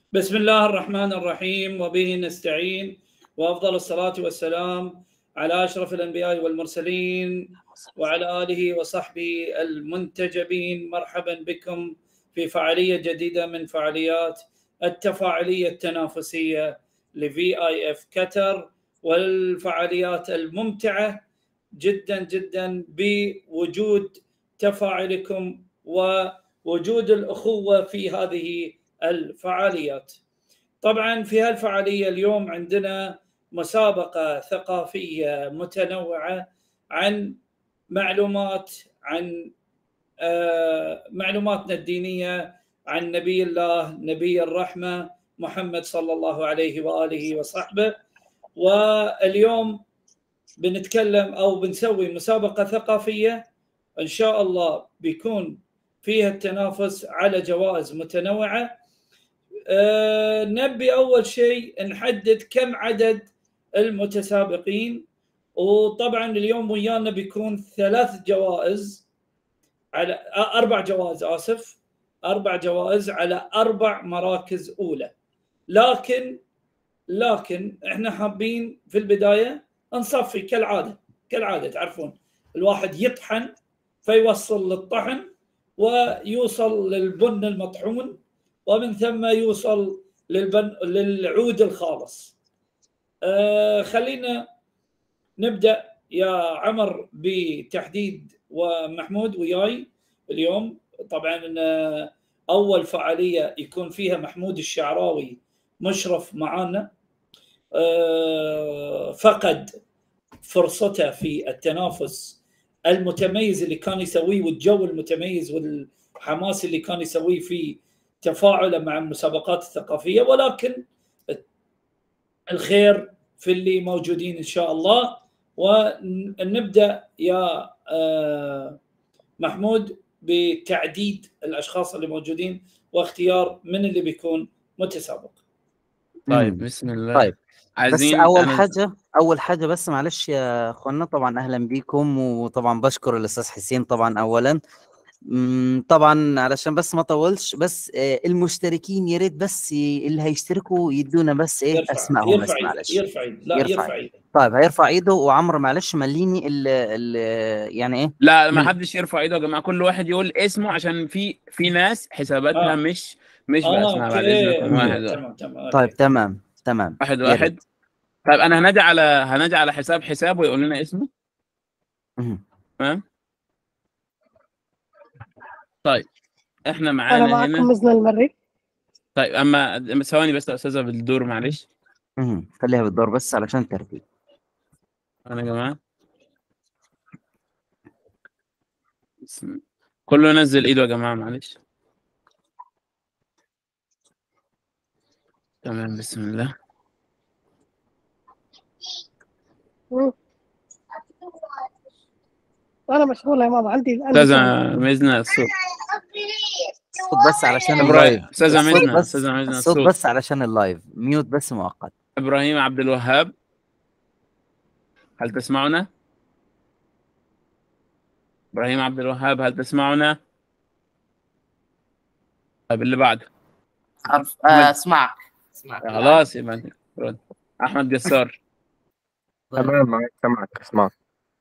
بسم الله الرحمن الرحيم وبه نستعين وافضل الصلاه والسلام على اشرف الانبياء والمرسلين وعلى اله وصحبه المنتجبين مرحبا بكم في فعاليه جديده من فعاليات التفاعليه التنافسيه لفي اي اف كتر والفعاليات الممتعه جدا جدا بوجود تفاعلكم ووجود الاخوه في هذه الفعاليات. طبعا في هالفعاليه اليوم عندنا مسابقه ثقافيه متنوعه عن معلومات عن معلوماتنا الدينيه عن نبي الله نبي الرحمه محمد صلى الله عليه واله وصحبه واليوم بنتكلم او بنسوي مسابقه ثقافيه ان شاء الله بيكون فيها التنافس على جوائز متنوعه أه نبي اول شيء نحدد كم عدد المتسابقين وطبعا اليوم ويانا بيكون ثلاث جوائز على اربع جوائز اسف اربع جوائز على اربع مراكز اولى لكن لكن احنا حابين في البدايه نصفي كالعاده كالعاده تعرفون الواحد يطحن فيوصل للطحن ويوصل للبن المطحون ومن ثم يوصل للبن للعود الخالص آه خلينا نبدا يا عمر بتحديد ومحمود وياي اليوم طبعا اول فعاليه يكون فيها محمود الشعراوي مشرف معانا آه فقد فرصته في التنافس المتميز اللي كان يسويه والجو المتميز والحماس اللي كان يسويه في تفاعله مع المسابقات الثقافيه ولكن الخير في اللي موجودين ان شاء الله ونبدا يا محمود بتعديد الاشخاص اللي موجودين واختيار من اللي بيكون متسابق. طيب بسم الله طيب بس اول أنا... حاجه اول حاجه بس معلش يا اخوانا طبعا اهلا بيكم وطبعا بشكر الاستاذ حسين طبعا اولا طبعا علشان بس ما اطولش بس المشتركين يا ريت بس اللي هيشتركوا يدونا بس ايه يرفع اسمائهم يرفع بس معلش يرفع ايده لا يرفع, يرفع ايده طيب هيرفع ايده وعمرو معلش مليني ال ال يعني ايه لا ما حدش يرفع ايده يا جماعه كل واحد يقول اسمه عشان في في ناس حساباتها آه. مش مش آه، باسمها بعد أوكي. اذنكم واحد واحد تمام تمام طيب تمام تمام واحد يا واحد ريت. طيب انا هنادي على هنادي على حساب حساب ويقول لنا اسمه مهم. تمام طيب احنا أنا معانا معكم هنا مزن المري طيب اما أما ثواني بس يا استاذه بالدور معلش مهم. خليها بالدور بس علشان الترتيب انا يا جماعه بسم- كله ينزل ايده يا جماعه معلش تمام بسم الله مم. أنا مشغولة يا ماما عندي عندي استاذه شغل. ميزنا الصوت الصوت بس علشان ابراهيم اللايف استاذه الصوت ميزنا بس استاذه ميزنا الصوت الصوت بس علشان اللايف ميوت بس مؤقت ابراهيم عبد الوهاب هل تسمعنا؟ ابراهيم عبد الوهاب هل تسمعنا؟ طيب اللي بعده أعرف- آه، اسمعك اسمعك خلاص يبقى أنت رد. احمد جسار تمام معاك سامعك اسمع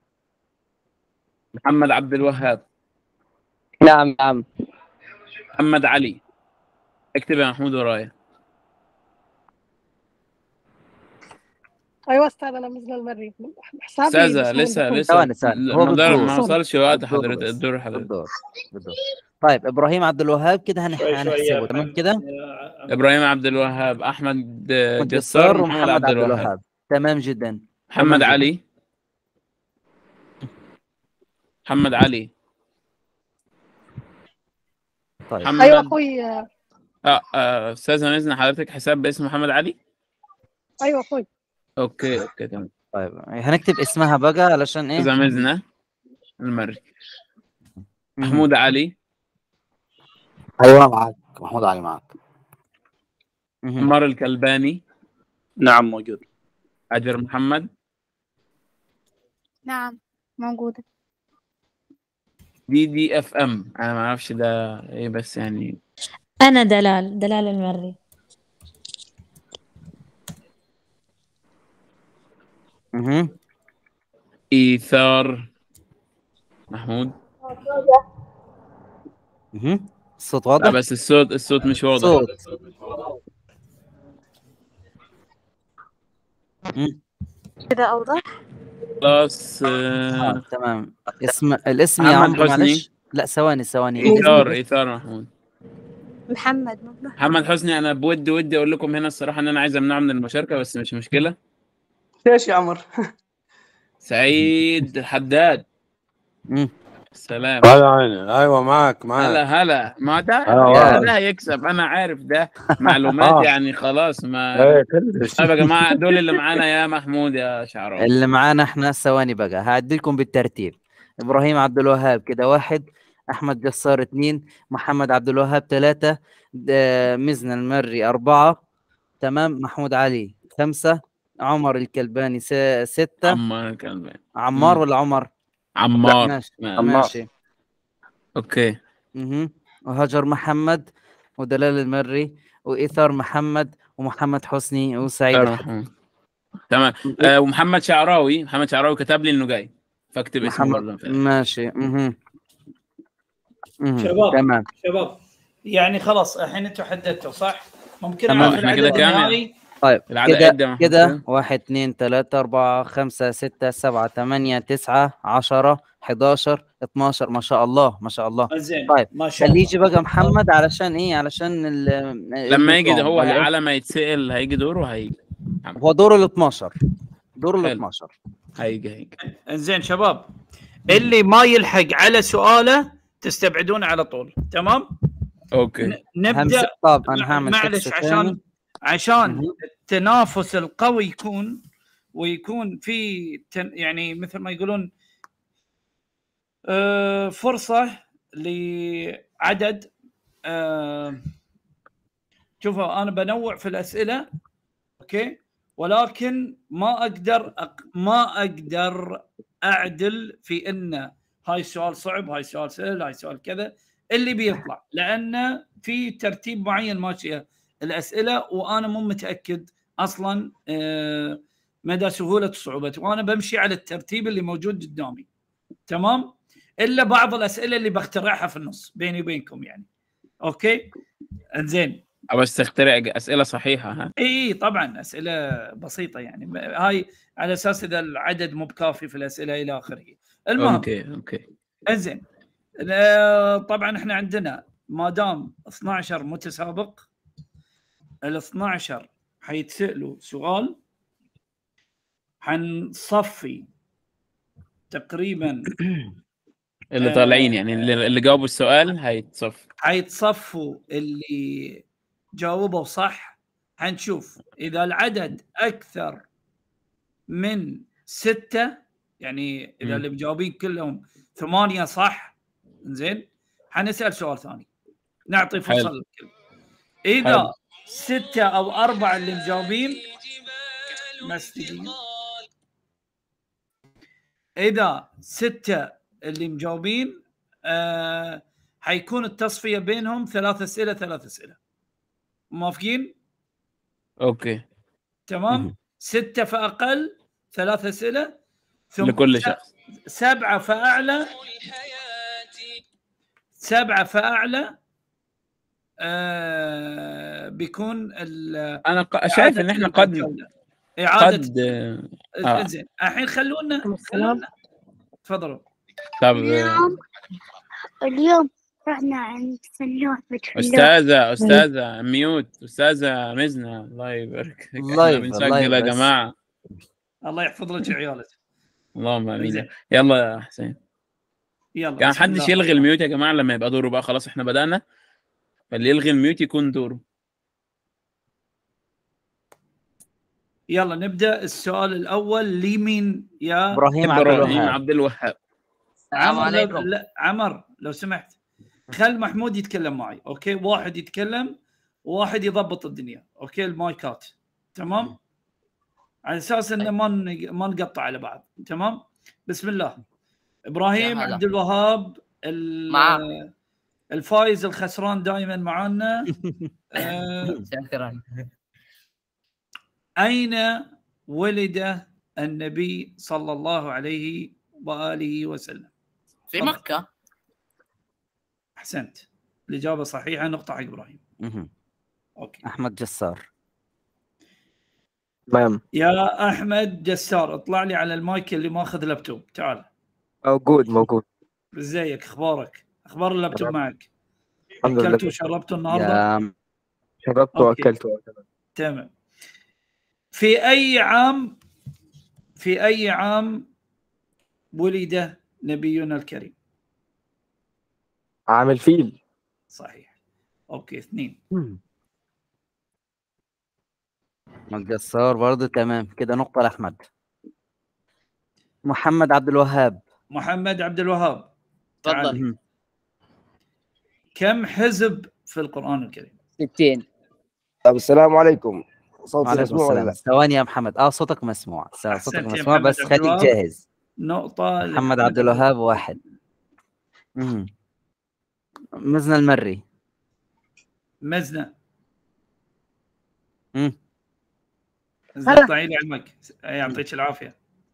محمد عبد الوهاب نعم نعم محمد علي اكتب يا محمود ورايا أيوة أستاذ أنا مزن المري حسابي استاذه مش لسه عندكم. لسه ثواني ثواني هو ما دار- بالدور ما وصلش وقت بالدور حضرتك بس. الدور حضرتك بالدور بالدور طيب ابراهيم عبد الوهاب كده هنح- شوي شوي يا هنحسبه تمام محمد. كده يا- ابراهيم عبد الوهاب احمد أحمد جسار ومحمد عبد الوهاب تمام جدا محمد تمام علي محمد علي طيب محمد أيوة أخوي اه آه، استاذه ميزنا حضرتك حساب باسم محمد علي أيوة أخوي اوكي اوكي تمام طيب هنكتب اسمها بقى علشان ايه استاذه ميزنا المري مهم. محمود علي ايوه معاك محمود علي معاك مهم. عمر الكلباني نعم موجود اجر محمد نعم موجودة دي دي اف ام انا ما اعرفش ده ايه بس يعني أنا دلال دلال المري اها ايثار محمود اها الصوت لا واضح بس الصوت الصوت مش واضح صوت مم. كذا أوضح خلاص آه، آه، تمام اسم الاسم يا محمد عمرو حسني. معلش لا ثواني ثواني ايثار ايثار محمود محمد مو محمد حسني انا بود ودي اقول لكم هنا الصراحه ان انا عايز امنعه من المشاركه بس مش مشكله ليش يا عمر؟ سعيد الحداد مم. سلام هذا عيني ايوه معك معك هلا هلا ما ده آه. ده, ده هيكسب انا عارف ده معلومات آه. يعني خلاص ما ايه كلش طيب يا جماعه دول اللي معانا يا محمود يا شعراوي اللي معانا احنا ثواني بقى هعدلكم بالترتيب ابراهيم عبد الوهاب كده واحد احمد جسار اثنين محمد عبد الوهاب ثلاثة مزن المري أربعة تمام محمود علي خمسة عمر الكلباني س- ستة عمار كان عمار مم. ولا عمر؟ عمار ماشي ما- ماشي اوكي مهم. وهجر محمد ودلال المري وإيثار محمد ومحمد حسني وسعيد خير الحداد. محمود. تمام آه ومحمد شعراوي محمد شعراوي كتب لي انه جاي فاكتب اسمه محمد برضه ماشي مهم. مهم. شباب. تمام شباب يعني خلاص الحين انتم حددتوا صح؟ ممكن تمام، اعرف احنا العدد كده كام يعني؟ النهائي طيب العدد كده عدة محمود. كده واحد اثنين ثلاثة أربعة خمسة ستة سبعة ثمانية تسعة عشرة 11 12 ما شاء الله ما شاء الله زين طيب ما شاء خليه الله يجي بقى محمد علشان ايه علشان ال- لما يجي ده النظام، هو ولا إيه؟ على ما يتسأل هيجي دوره هيجي هو دور ال 12 دور ال حلو. 12 هيجي هيجي زين شباب اللي ما يلحق على سؤاله تستبعدونه على طول تمام اوكي ن- نبدا همسك طب انا هعمل معلش تكست عشان ثاني. عشان مهم. التنافس القوي يكون ويكون في تن يعني مثل ما يقولون آه، فرصه لعدد آه، شوفوا انا بنوع في الاسئله اوكي ولكن ما اقدر أق... ما اقدر اعدل في ان هاي السؤال صعب هاي السؤال سهل هاي السؤال كذا اللي بيطلع لان في ترتيب معين ماشيه الاسئله وانا مو متاكد اصلا آه، مدى سهوله صعوبته وانا بمشي على الترتيب اللي موجود قدامي تمام الا بعض الاسئله اللي بخترعها في النص بيني وبينكم يعني اوكي انزين بس تخترع اسئله صحيحه ها اي طبعا اسئله بسيطه يعني ب- هاي على اساس اذا العدد مو بكافي في الاسئله الى اخره المهم اوكي اوكي انزين آه، طبعا احنا عندنا ما دام 12 متسابق ال 12 حيتسالوا سؤال حنصفي تقريبا اللي آه. طالعين يعني اللي, اللي جاوبوا السؤال هيتصف حيتصفوا اللي جاوبوا صح حنشوف اذا العدد اكثر من ستة يعني اذا مم. اللي مجاوبين كلهم ثمانية صح زين حنسال سؤال ثاني نعطي فرصه حلو. للكل اذا حلو. ستة او أربعة اللي مجاوبين بس دقيقة اذا ستة اللي مجاوبين آه حيكون التصفيه بينهم ثلاث اسئله ثلاث اسئله موافقين اوكي تمام مهم. سته فاقل ثلاث اسئله ثم لكل س- شخص سبعه فاعلى سبعه فاعلى آه بيكون ال- انا ق... شايف ان احنا قد الجولة. اعاده قد آه. زين الحين خلونا خلونا تفضلوا طب اليوم اليوم رحنا عند فنان متفلوح استاذه استاذه ميوت استاذه مزنه الله يبارك فيك. الله احنا يبارك- بنسجل الله يا يبارك. جماعه الله يحفظ لك عيالك اللهم امين زين. يلا يا حسين يلا يعني بسم محدش الله. يلغي الميوت يا جماعه لما يبقى دوره بقى خلاص احنا بدانا فاللي يلغي الميوت يكون دوره يلا نبدا السؤال الاول لمين يا ابراهيم عبد ابراهيم الوهاب عبد الوهاب السلام عمر لو... عليكم لا عمر لو سمحت خل محمود يتكلم معي اوكي واحد يتكلم وواحد يضبط الدنيا اوكي المايكات تمام على اساس انه ما ن- ما نقطع على بعض تمام بسم الله ابراهيم يا هلا. عبد الوهاب ال- معاك. الفايز الخسران دائما معانا آه، شكرا اين ولد النبي صلى الله عليه واله وسلم في تفضل. مكة احسنت الاجابه صحيحه نقطه حق ابراهيم مهم. اوكي احمد جسار تمام يا احمد جسار اطلع لي على المايك اللي ماخذ لابتوب تعال موجود موجود ازيك اخبارك اخبار اللابتوب معك الحمد اكلت لله وشربت النهارده يا شربت أوكي. واكلت تمام في اي عام في اي عام ولد نبينا الكريم عامل فيل صحيح اوكي اثنين مم. احمد جسار برضه تمام كده نقطة لأحمد محمد عبد الوهاب محمد عبد الوهاب تعال. تفضل مهم. كم حزب في القران الكريم 60 طب السلام عليكم صوتي وعليكم مسموع ولا السلام لا؟ ثواني يا محمد اه صوتك مسموع س- أحسنت صوتك يا مسموع محمد بس عبد خليك الوهاب. جاهز نقطه محمد عبد الوهاب واحد مهم. مزن المري مزنه مم. مزنه هلا. اطلعي لي على المايك يعطيك العافيه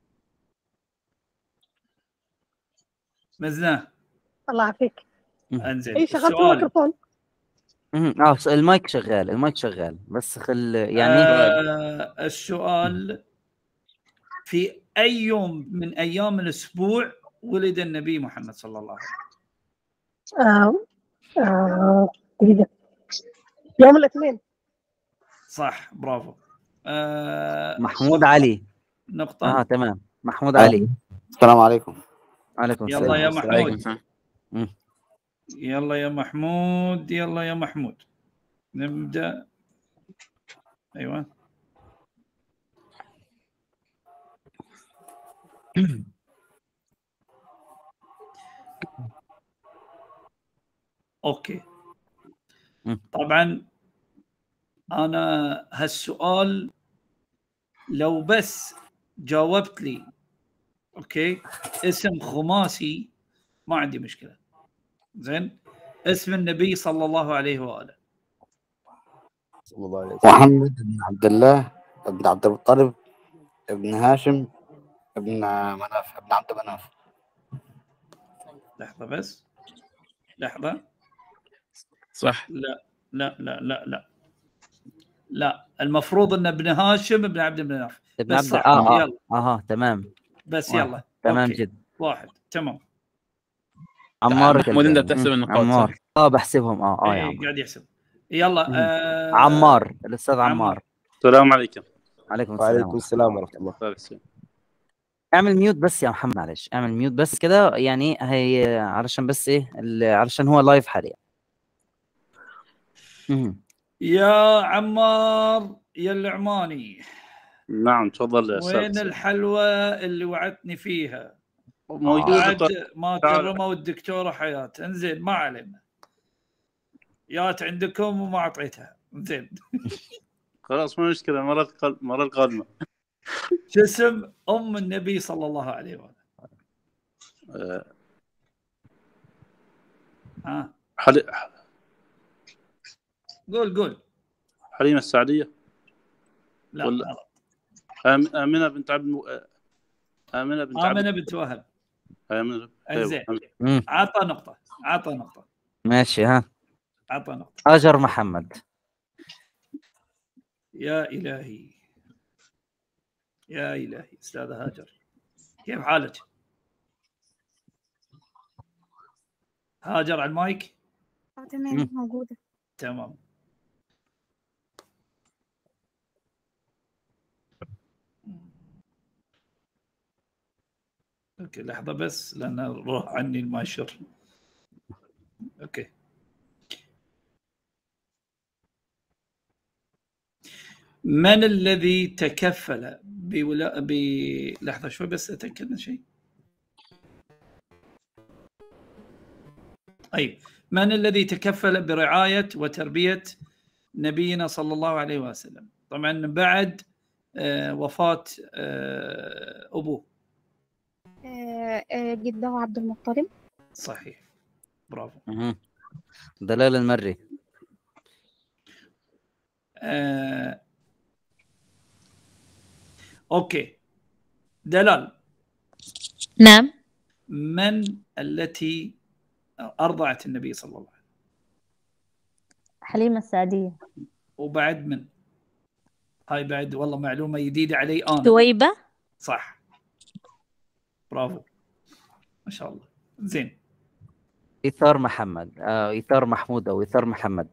مزنه الله يعافيك انزين اي شغلت السؤال الميكروفون مهم. اه س- المايك شغال المايك شغال بس خل يعني آه السؤال في اي يوم من ايام الاسبوع ولد النبي محمد صلى الله عليه وسلم آه. آه. دقيقة. يوم الاثنين صح برافو آه محمود علي نقطة اه تمام محمود علي السلام عليكم عليكم يلا السلام يا عليكم محمود السلام يلا يا محمود يلا يا محمود نبدأ ايوه اوكي مم. طبعا انا هالسؤال لو بس جاوبت لي اوكي اسم خماسي ما عندي مشكله زين اسم النبي صلى الله عليه واله صلى الله عليه وسلم محمد بن عبد الله بن عبد المطلب ابن هاشم ابن مناف ابن عبد مناف لحظه بس لحظه صح لا لا لا لا لا لا المفروض ان ابن هاشم ابن عبد مناف ابن بس عبد صح اه اه يلا اه تمام بس واحد. يلا تمام أوكي. جدا واحد تمام عمار محمود انت الكلباني. بتحسب مم. النقاط عمار صح؟ اه بحسبهم اه اه يا إيه، عمار قاعد يحسب يلا مم. آه عمار الاستاذ عمار. عمار السلام عليكم عليكم السلام وعليكم السلام ورحمة الله اعمل ميوت بس يا محمد معلش اعمل ميوت بس كده يعني هي علشان بس ايه ال- علشان هو لايف حاليا مهم. يا عمار يا العماني نعم تفضل يا وين استاذ الحلوى اللي وعدتني فيها موجودة بعد طيب. ما تعال. كرموا الدكتوره حياه انزين ما علينا جات عندكم وما اعطيتها زين خلاص ما مشكلة المرة القل- المرة القادمة شو اسم ام النبي صلى الله عليه واله آه، ها حلي... قول قول حليمة السعدية لا ولا- غلط. آم- آمنة بنت عبد الم... آه، آمنة بنت عبد امنه بنت وهب آمنة أيوة. انزين مم. عطى نقطه عطى نقطه ماشي ها عطى نقطه هاجر محمد يا الهي يا الهي استاذه هاجر كيف حالك؟ هاجر على المايك آه، تمام موجودة تمام اوكي لحظه بس لان راح عني المؤشر اوكي من الذي تكفل بولا... ب لحظه شوي بس اتاكد من شيء طيب من الذي تكفل برعايه وتربيه نبينا صلى الله عليه وسلم طبعا بعد آه، وفاه آه، ابوه آه، آه، جده عبد المطلب صحيح برافو مهم. دلال المري آه... اوكي دلال نعم من التي ارضعت النبي صلى الله عليه وسلم حليمة السعدية وبعد من هاي بعد والله معلومه جديده علي انا ثويبة صح برافو ما شاء الله زين ايثار محمد آه ايثار محمود او ايثار محمد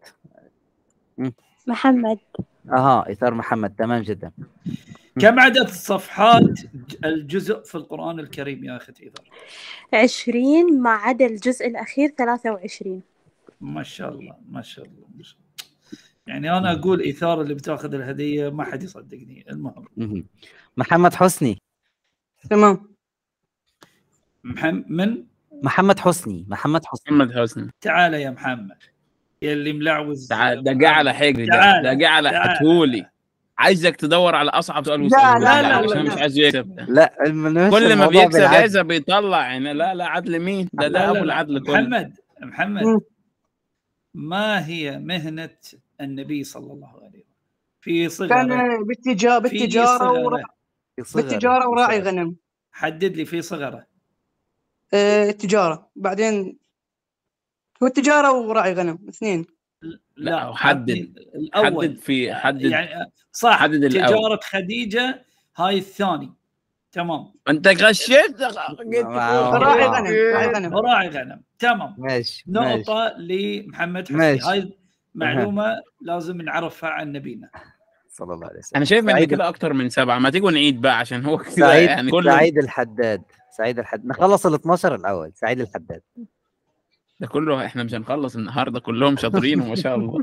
محمد اها ايثار محمد تمام جدا كم عدد صفحات الجزء في القران الكريم يا اخت ايثار عشرين مع عدا الجزء الأخير ثلاثة وعشرين ما شاء الله ما شاء الله ما شاء الله يعني انا اقول ايثار اللي بتاخذ الهديه ما حد يصدقني المهم مهم. محمد حسني تمام محمد من محمد حسني محمد حسني محمد حسني تعال يا محمد يا اللي ملعوز تعال ده جه على حجري ده تعال، ده جه على تعال. حتولي عايزك تدور على اصعب سؤال لا، واساله لا، لي لا، علشان لا. مش عايز يكسب ده. لا الم- كل ما الموضوع بيكسب بالعدل. عايزه بيطلع يعني لا لا عدل مين ده لا، ده لا، ابو لا. العدل كله محمد محمد مم. ما هي مهنه النبي صلى الله عليه وسلم في صغره كان بالتجارة في بالتجارة صغره ورا... في صغر- بالتجارة في وراعي صغر. غنم حدد لي في صغره آه، التجارة بعدين هو التجارة وراعي غنم اثنين لا، حدد. الاول حدد في حدد يعني صح حدد الأول. تجاره خديجه هاي الثاني تمام انت غشيت مع- راعي آه. غنم راعي غنم وراعي غنم تمام ماشي ماشي نقطه لمحمد حسني ماشي. هاي معلومه لازم نعرفها عن نبينا صلى الله عليه وسلم انا شايف ان سعيد- كده اكتر من سبعه ما تيجوا نعيد بقى عشان هو كده سعيد يعني كله سعيد الحداد سعيد الحداد نخلص ال 12 الاول سعيد الحداد ده كله احنا مش هنخلص النهارده كلهم شاطرين وما شاء الله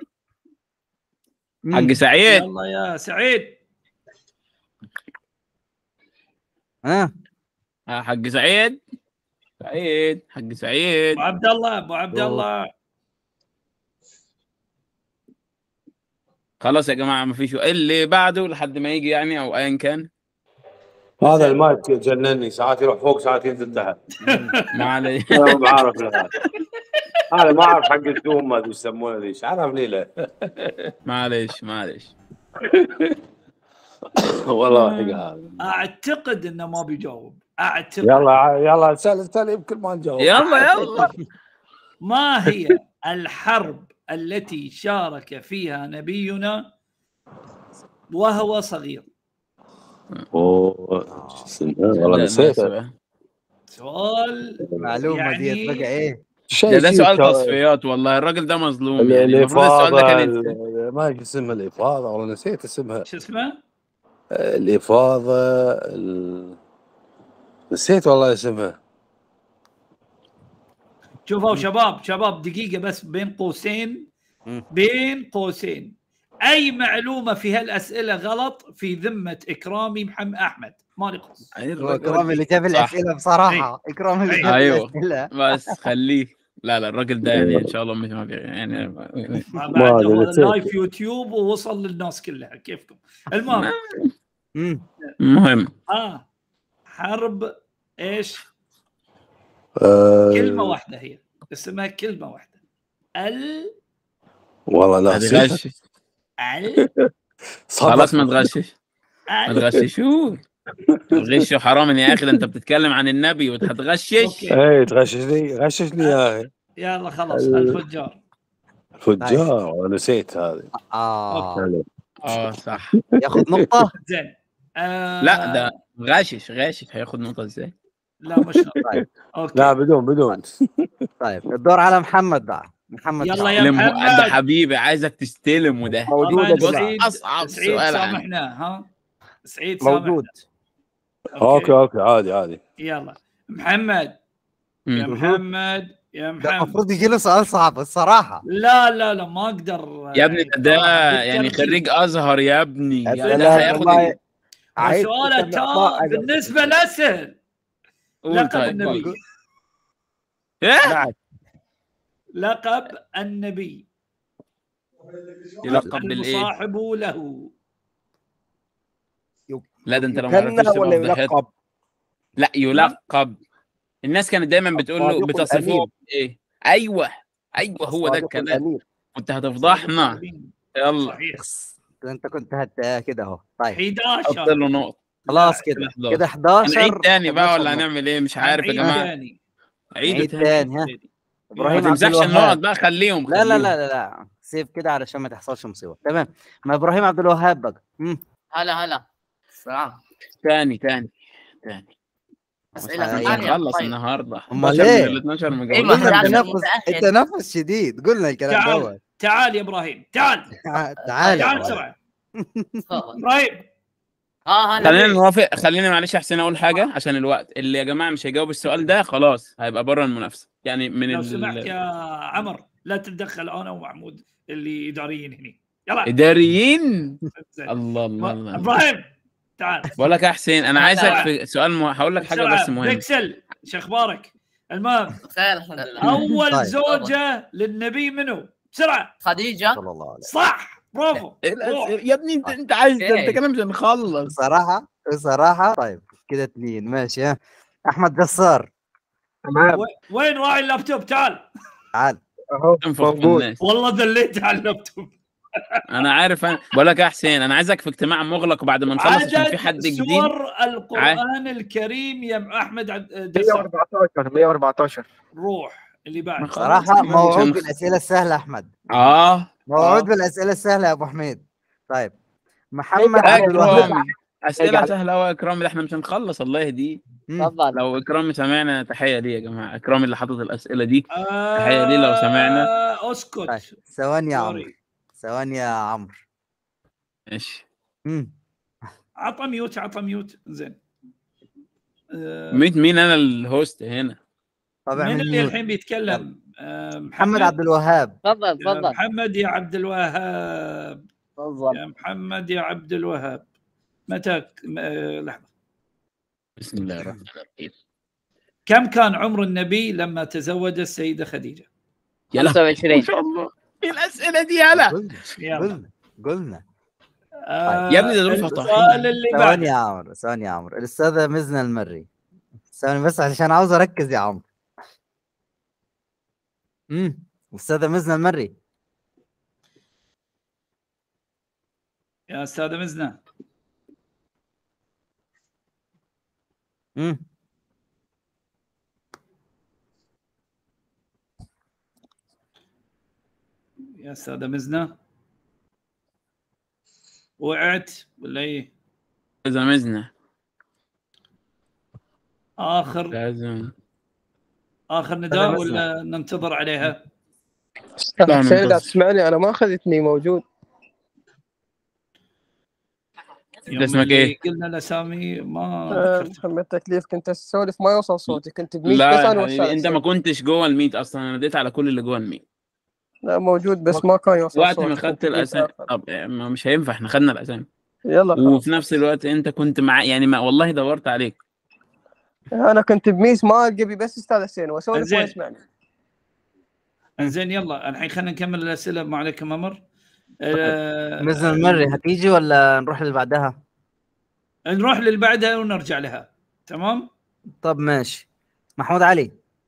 حاج سعيد يلا يا سعيد ها آه، حاج سعيد سعيد حاج سعيد ابو عبد الله ابو عبد أوه. الله خلاص يا جماعه ما فيش اللي بعده لحد ما يجي يعني او ايا كان هذا المايك جنني ساعات يروح فوق ساعات ينزل تحت ما علي انا ما بعرف له. هذا ما اعرف حق الزوم ما ادري يسمونه ذيش عرفني له معلش معلش والله حق هذا اعتقد انه ما بيجاوب اعتقد يلا يلا سال سال يمكن ما نجاوب يلا يلا ما هي الحرب التي شارك فيها نبينا وهو صغير اوه شو اسمه والله ده- نسيت ده- سؤال المعلومه يعني- ديت بقى ايه شيء ده, ده شيء سؤال تو- تصفيات والله الراجل ده مظلوم ال- يعني المفروض السؤال ده الافاضه كان ينسى. ال- ما ادري اسمها الافاضه والله نسيت اسمها شو اسمه؟ الافاضه ال... نسيت والله اسمها شوفوا شباب شباب دقيقة بس بين قوسين مم. بين قوسين أي معلومة في هالأسئلة غلط في ذمة إكرامي محمد أحمد ما نقص هو اكرام اللي جاب صح. الاسئله بصراحه اكرام اللي جاب أيوه. الاسئله بس خليه لا لا الراجل ده يعني ان شاء الله مش ما في يعني ما ما بعد أدري، هو نسيت. لايف يوتيوب ووصل للناس كلها كيفكم المهم مم. المهم اه حرب ايش آه، كلمة واحدة هي اسمها كلمة واحدة ال والله لا ما نسيت تغشش ال خلاص ما تغشش ما ال تغششوش الغش حرام يا اخي ده انت بتتكلم عن النبي وهتغشش اوكي ايه تغششني غششني يا اخي يلا خلاص ال- الفجار الفجار والله نسيت هذه اه حلو. اه صح ياخذ نقطه زين آه لا ده غاشش غاشش هياخد نقطه ازاي لا مش نقطة. طيب اوكي لا بدون بدون طيب الدور على محمد بقى محمد يلا شعب. يا لم- محمد. ده حبيبي عايزك تستلم وده موجودة طبعاً دلوقتي. سعيد أصعب سعيد سؤال عن- سامحنا ها سعيد موجود سامحنا اوكي اوكي عادي عادي يلا محمد يا مم. محمد يا ده محمد المفروض يجي له سؤال صعب الصراحه لا لا لا ما اقدر يا ابني ده, ده صراحة يعني بالترتيب. خريج ازهر يا ابني يا يا ده سلام هياخد والله. ال- عايز سؤال تتابع ما التام أقدر. بالنسبة له سهل قول لقب طيب النبي قول. ايه نعم لقب النبي يلقب بالايه المصاحب له لا ده انت لو ما يكنى عرفتش ولا تبقى فضحت يلقب لا يلقب الناس كانت دايما بتقول له الصادق بتصفه الأمين. ايه ايوه ايوه هو ده الصادق الكلام الأمين. كنت هتفضحنا يلا صحيح ده انت كنت هت كده اهو طيب 11 حط له نقطه خلاص كده كده 11 هنعيد تاني بقى 11 ولا نقطة. هنعمل ايه مش عارف يا عيد جماعه تاني عيدوا عيد تاني تاني ها ما ابراهيم عبد تمسحش النقط الوهاب بقى خليهم لا لا خليهم. لا لا لا سيف كده علشان ما تحصلش مصيبه تمام ما ابراهيم عبد الوهاب بقى مم. هلا هلا سلام تاني تاني تاني اسئله مش ثانيه هنخلص طيب النهارده امال 11 من ايه ال 12 إيه مجاوبين ما قلنا هي عشان التنفس متأهل. التنفس شديد قلنا الكلام تعال دوت تعال يا ابراهيم تعال تعال تعال تعال بسرعه ابراهيم اه هلا خلينا نوافق خلينا معلش احسن اقول حاجه عشان الوقت اللي يا جماعه مش هيجاوب السؤال ده خلاص هيبقى بره المنافسه يعني من لو ال... سمحت يا عمر لا تتدخل انا ومحمود اللي اداريين هنا يلا اداريين زين. الله الله الله ابراهيم تعال بقول لك يا حسين انا عايزك بسرعة. في سؤال مه... هقول لك حاجه بسرعة. بس مهم بيكسل شو اخبارك؟ المهم بخير الحمد لله اول طيب. زوجه للنبي منو؟ بسرعه خديجه صلى الله عليه صح برافو إيه الأسئلة؟ يا ابني انت انت عايز ده انت كده مش هنخلص بصراحه بصراحه طيب كده اثنين ماشي ها احمد جسار تمام و- وين راعي اللابتوب تعال تعال اهو تنفخ في موجود الناس والله ذليت على اللابتوب انا عارف انا بقول لك يا حسين انا عايزك في اجتماع مغلق بعد ما نخلص عشان في حد عدد جديد سور القران الكريم يا احمد عبد- جسار 114 114 روح اللي بعد صراحه خلاص، موعود مش هنخ- بالاسئله السهله احمد اه موعود آه. بالاسئله السهله يا ابو حميد طيب محمد يا عبد الوهاب اكرامي اسئله سهله قوي يا اكرامي ده احنا مش هنخلص الله يهديه تفضل لو اكرامي سمعنا تحيه ليه يا جماعه اكرامي اللي حاطط الاسئله دي تحيه ليه لو سمعنا آه، اسكت طيب ثواني يا عمرو سوري. ثواني يا عمرو ماشي مم. عطى ميوت عطى ميوت زين آه، مين مين انا الهوست هنا طب مين اعمل اللي ميوت الحين بيتكلم؟ آه، محمد عبد الوهاب تفضل يا تفضل محمد يا عبد الوهاب تفضل يا محمد يا عبد الوهاب متى م- آه، لحظه بسم الله الرحمن الرحيم كم كان عمر النبي لما تزوج السيده خديجه؟ يا لهوي 25 ما شاء الله ايه الاسئله دي يلا قلنا يلا قلنا قلنا آه، يا ابني ده دول السؤال فطاحين اللي ثواني بعده يا عمرو ثواني يا عمرو الاستاذه مزنه المري ثواني بس عشان عاوز اركز يا عمرو امم استاذه مزنه المري يا استاذه مزنه امم يا استاذه مزنه وقعت ولا ايه؟ اذا مزنا اخر لازم اخر نداء ولا ننتظر عليها؟ لا، حسين لا منتظر. تسمعني انا ما اخذتني موجود يوم اسمك اللي إيه؟ قلنا الاسامي ما آه، ذكرت محمد تكليف كنت اسولف ما يوصل صوتي كنت بميت لا بس يا انا حبيبي وصلت انت ما كنتش جوه الميت اصلا انا اديت على كل اللي جوه الميت لا موجود بس ما كان يوصل وقت صوتي ما كنت خدت بميت الاسامي آخر. طب يعني ما- مش هينفع احنا خدنا الاسامي يلا خلاص وفي نفس الوقت انت كنت مع يعني ما والله دورت عليك انا كنت بميس ما القى بي بس استاذ حسين واسولف زين. ما يسمعني انزين يلا الحين خلينا نكمل الاسئله ما عليكم امر آه، مزنه المري هتيجي ولا نروح اللي بعدها نروح للي بعدها ونرجع لها تمام؟ طب ماشي محمود علي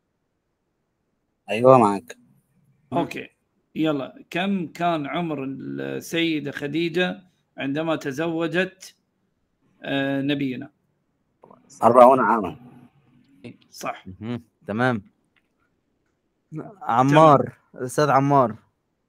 ايوه معاك اوكي يلا كم كان عمر السيده خديجه عندما تزوجت آه، نبينا 40 عاما صح مهم. تمام عمار الاستاذ عمار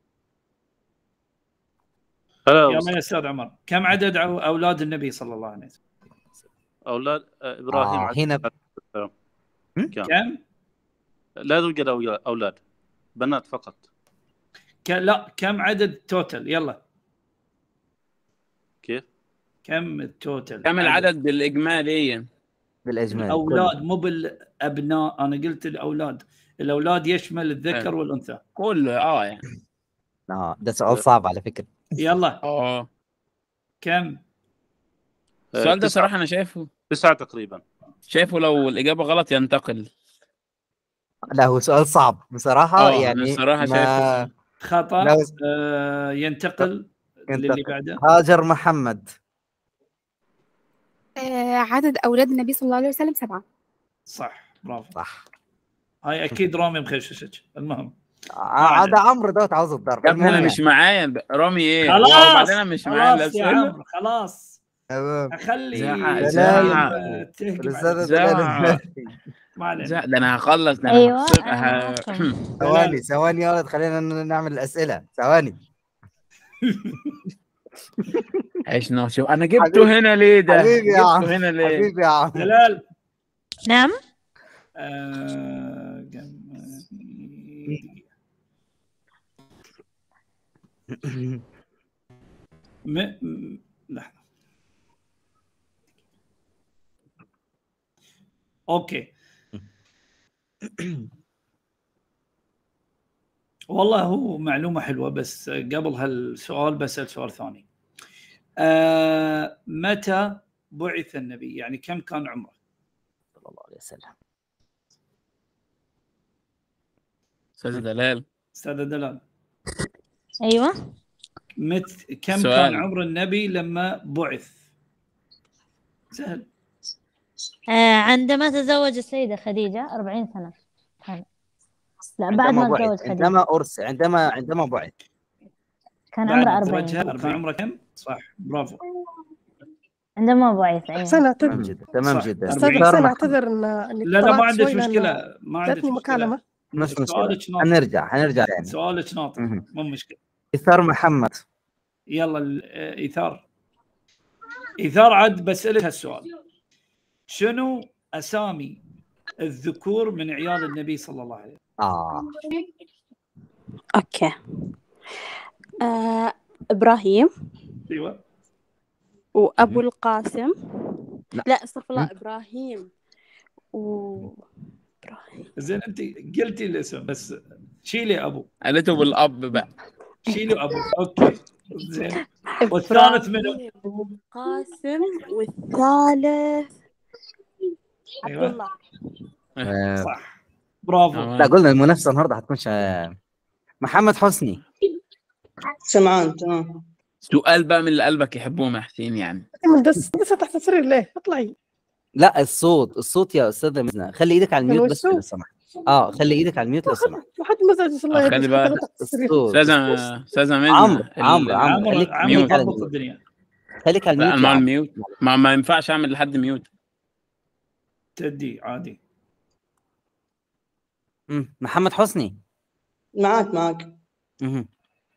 هلا يلا يا استاذ عمر كم عدد أو- اولاد النبي صلى الله عليه وسلم؟ اولاد آه، ابراهيم آه عليه هنا السلام هم؟ كم؟ كم؟ لا يوجد أولاد- اولاد بنات فقط ك... لا كم عدد توتال يلا كيف؟ كم التوتال كم العدد بالاجمالي بالاجمال الاولاد مو بالابناء انا قلت الاولاد الاولاد يشمل الذكر والانثى كله اه يعني اه ده سؤال صعب على فكره يلا اه كم السؤال ده تسعة. صراحه انا شايفه تسعة تقريبا شايفه لو الاجابه غلط ينتقل لا هو سؤال صعب بصراحه آه، أنا يعني الصراحة ما شايفه خطا لو- آه ينتقل للي ينتقل. بعده هاجر محمد آه، عدد أولاد النبي صلى الله عليه وسلم سبعة صح برافو صح هاي اكيد رامي مخششك المهم عاد عمرو دوت عاوز الضرب يا ابني انا المهم مش معايا رامي ايه خلاص وبعدين انا مش معايا خلاص يا الاسئله عمرو خلاص تمام اخلي زعق دلال. زعق تهجم الأستاذة عليك. دلال زعق. الفهمي. ما علينا زعق ده انا هخلص ده انا أيوة، هحسب- أنا ه- معكم. ثواني ثواني يا ولد خلينا ن- نعمل الأسئلة ثواني عشنا شوف انا جبته حبيبي- هنا ليه ده حبيبي يا جبته عم هنا ليه حبيبي يا عم دلال نعم آه، جم- م... م... لحظة اوكي والله هو معلومة حلوة بس قبل هالسؤال بسأل سؤال ثاني آه متى بعث النبي يعني كم كان عمره صلى الله عليه وسلم استاذ دلال استاذ دلال ايوه مت كم سؤال. كان عمر النبي لما بعث سهل آه عندما تزوج السيدة خديجة 40 سنة كان لا بعد عندما ما تزوج بعث خديجة عندما أرسل عندما عندما بعث كان بعد عمره زواجها 40 كان عمره كم؟ صح برافو عندما بعث أيوة حسين تمام اعتذر جدا تمام صح. جدا استاذ أربعين. اختار حسين محمد. اعتذر ان اني لا لا ما طلعت عندك شوي لأن مشكلة ما عندك جاتني مشكلة مكالمة مش مشكلة سؤالك ناطق حنرجع حنرجع يعني سؤالك ناطق مهم. مو مشكلة إثار محمد يلا ال- آه، إيثار إيثار عاد بسألك هالسؤال شنو أسامي الذكور من عيال النبي صلى الله عليه وسلم آه اوكي آه ابراهيم أيوة وابو القاسم لا. لا استغفر الله م? ابراهيم و زين أنت قلتي الاسم بس شيلي أبو قالته بالاب بقى شيلي أبو أوكي زين والثالث منو؟ إبراهيم والقاسم والثالث عبد أيوة الله آه، صح برافو لا تمام قلنا المنافسة النهاردة هتكون شا... محمد حسني سمعان تمام سؤال بقى من اللي قلبك يحبوهم يا حسين يعني من دس دس تحت السرير ليه؟ اطلعي لا الصوت الصوت يا أستاذة مزنة خلي إيدك على من الميوت بس وشه؟ لو سمحت اه خلي إيدك على الميوت لو سمحت ما حد مزاج الله آه، يهديك خلي بقى حتى تحت السرير الصوت استاذه الصوت. استاذه مزنه عمرو ال- عمرو عمرو عمرو خليك عمرو خليك على ضبط الميوت الدنيا خليك على لا الميوت انا يا مع عمرو الميوت ما, ما ينفعش اعمل لحد ميوت تدي عادي مم. محمد حسني معاك معاك مهم.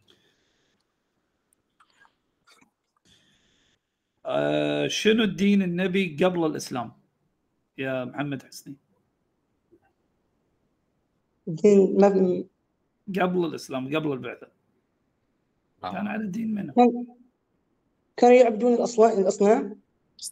آه شنو الدين النبي قبل الاسلام يا محمد حسني الدين ما في- قبل الاسلام قبل البعثه كان على الدين منه كان كانوا يعبدون الأصنام الأصنام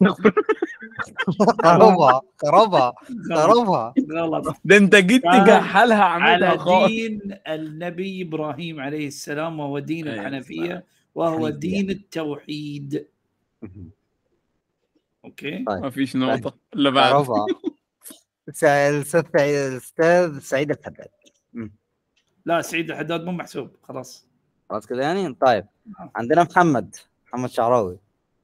خربها خربها غلط خربها غلط ده انت جيت كان تجحلها عملها على خالص دين النبي ابراهيم عليه السلام وهو دين أيوة، الحنفيه وهو حنيفية. دين التوحيد مهم. اوكي طيب ما فيش نقطه اللي بعد خربها سا- الأستاذ سعيد الأستاذ سعيد الحداد مم. لا سعيد الحداد مو محسوب خلاص خلاص كده يعني طيب نعم. عندنا محمد محمد شعراوي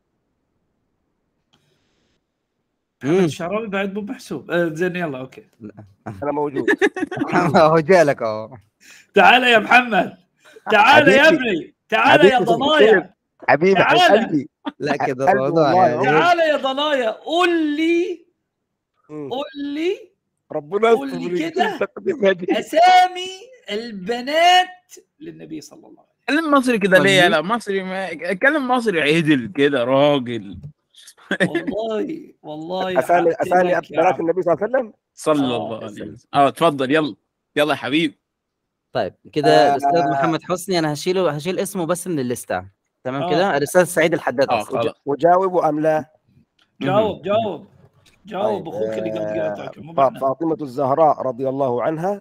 محمد مم. الشعراوي بعد مو محسوب آه زين يلا اوكي انا موجود هو جالك اهو تعال يا محمد تعال يا حبيبي. ابني تعال يا حبيبي ضنايا حبيبي حبيب تعال. قلبي لا كده قلبي الموضوع والله يعني تعال يا ضنايا قول لي مم. قول لي ربنا قول يستر لي من كده. التقديم هذه. اسامي البنات للنبي صلى الله عليه وسلم اتكلم مصري كده ليه يا لا مصري ما... اتكلم مصري عدل كده راجل والله والله اسامي حاطينك اسامي يا بنات عم. النبي صلى الله عليه وسلم صلى آه، الله عليه وسلم اه اتفضل يلا يلا يا حبيبي طيب كده آه. الاستاذ محمد حسني انا هشيله هشيل اسمه بس من الليسته تمام آه. كده الاستاذ سعيد الحداد اه اصلا خلاص وجاوب ام لا؟ جاوب جاوب جاوب طيب، اخوك اللي قبل آه، قاطعك مو فا- بعنا فاطمة الزهراء رضي الله عنها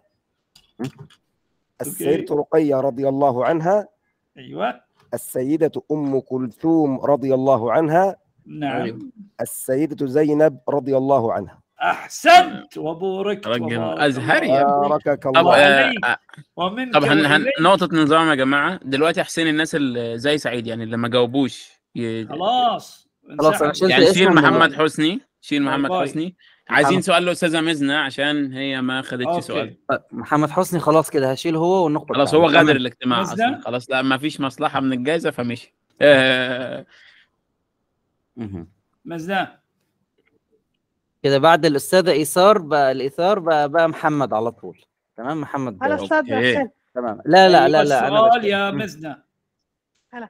السيدة رقية رضي الله عنها ايوه السيدة أم كلثوم رضي الله عنها نعم السيدة زينب رضي الله عنها احسنت وبوركت راجل وبارك ازهري الله يا ابني باركك طب الله آه عليك. آه، ومنك طب هن هن وإليك. نقطة نظام يا جماعة دلوقتي حسين الناس اللي زي سعيد يعني اللي ما جاوبوش ي... خلاص خلاص انا انسحب. شلت يعني اسمه شيل من محمد ال- حسني شيل باي محمد باي. حسني عايزين محمد- سؤال لأستاذة مزنة عشان هي ما خدتش أوكي. سؤال طيب، محمد حسني خلاص كده هشيل هو والنقطه خلاص بتاعته. هو غادر تمام. الاجتماع مزنة؟ اصلا خلاص لا ما فيش مصلحة من الجائزة فمشي آه مهم. مزناه كده بعد الاستاذه ايثار بقى الايثار بقى, بقى محمد على طول تمام محمد هلا جاوب. استاذ حسين تمام لا لا لا أيوة لا انا السؤال بتكلم. يا مم. مزنه هلا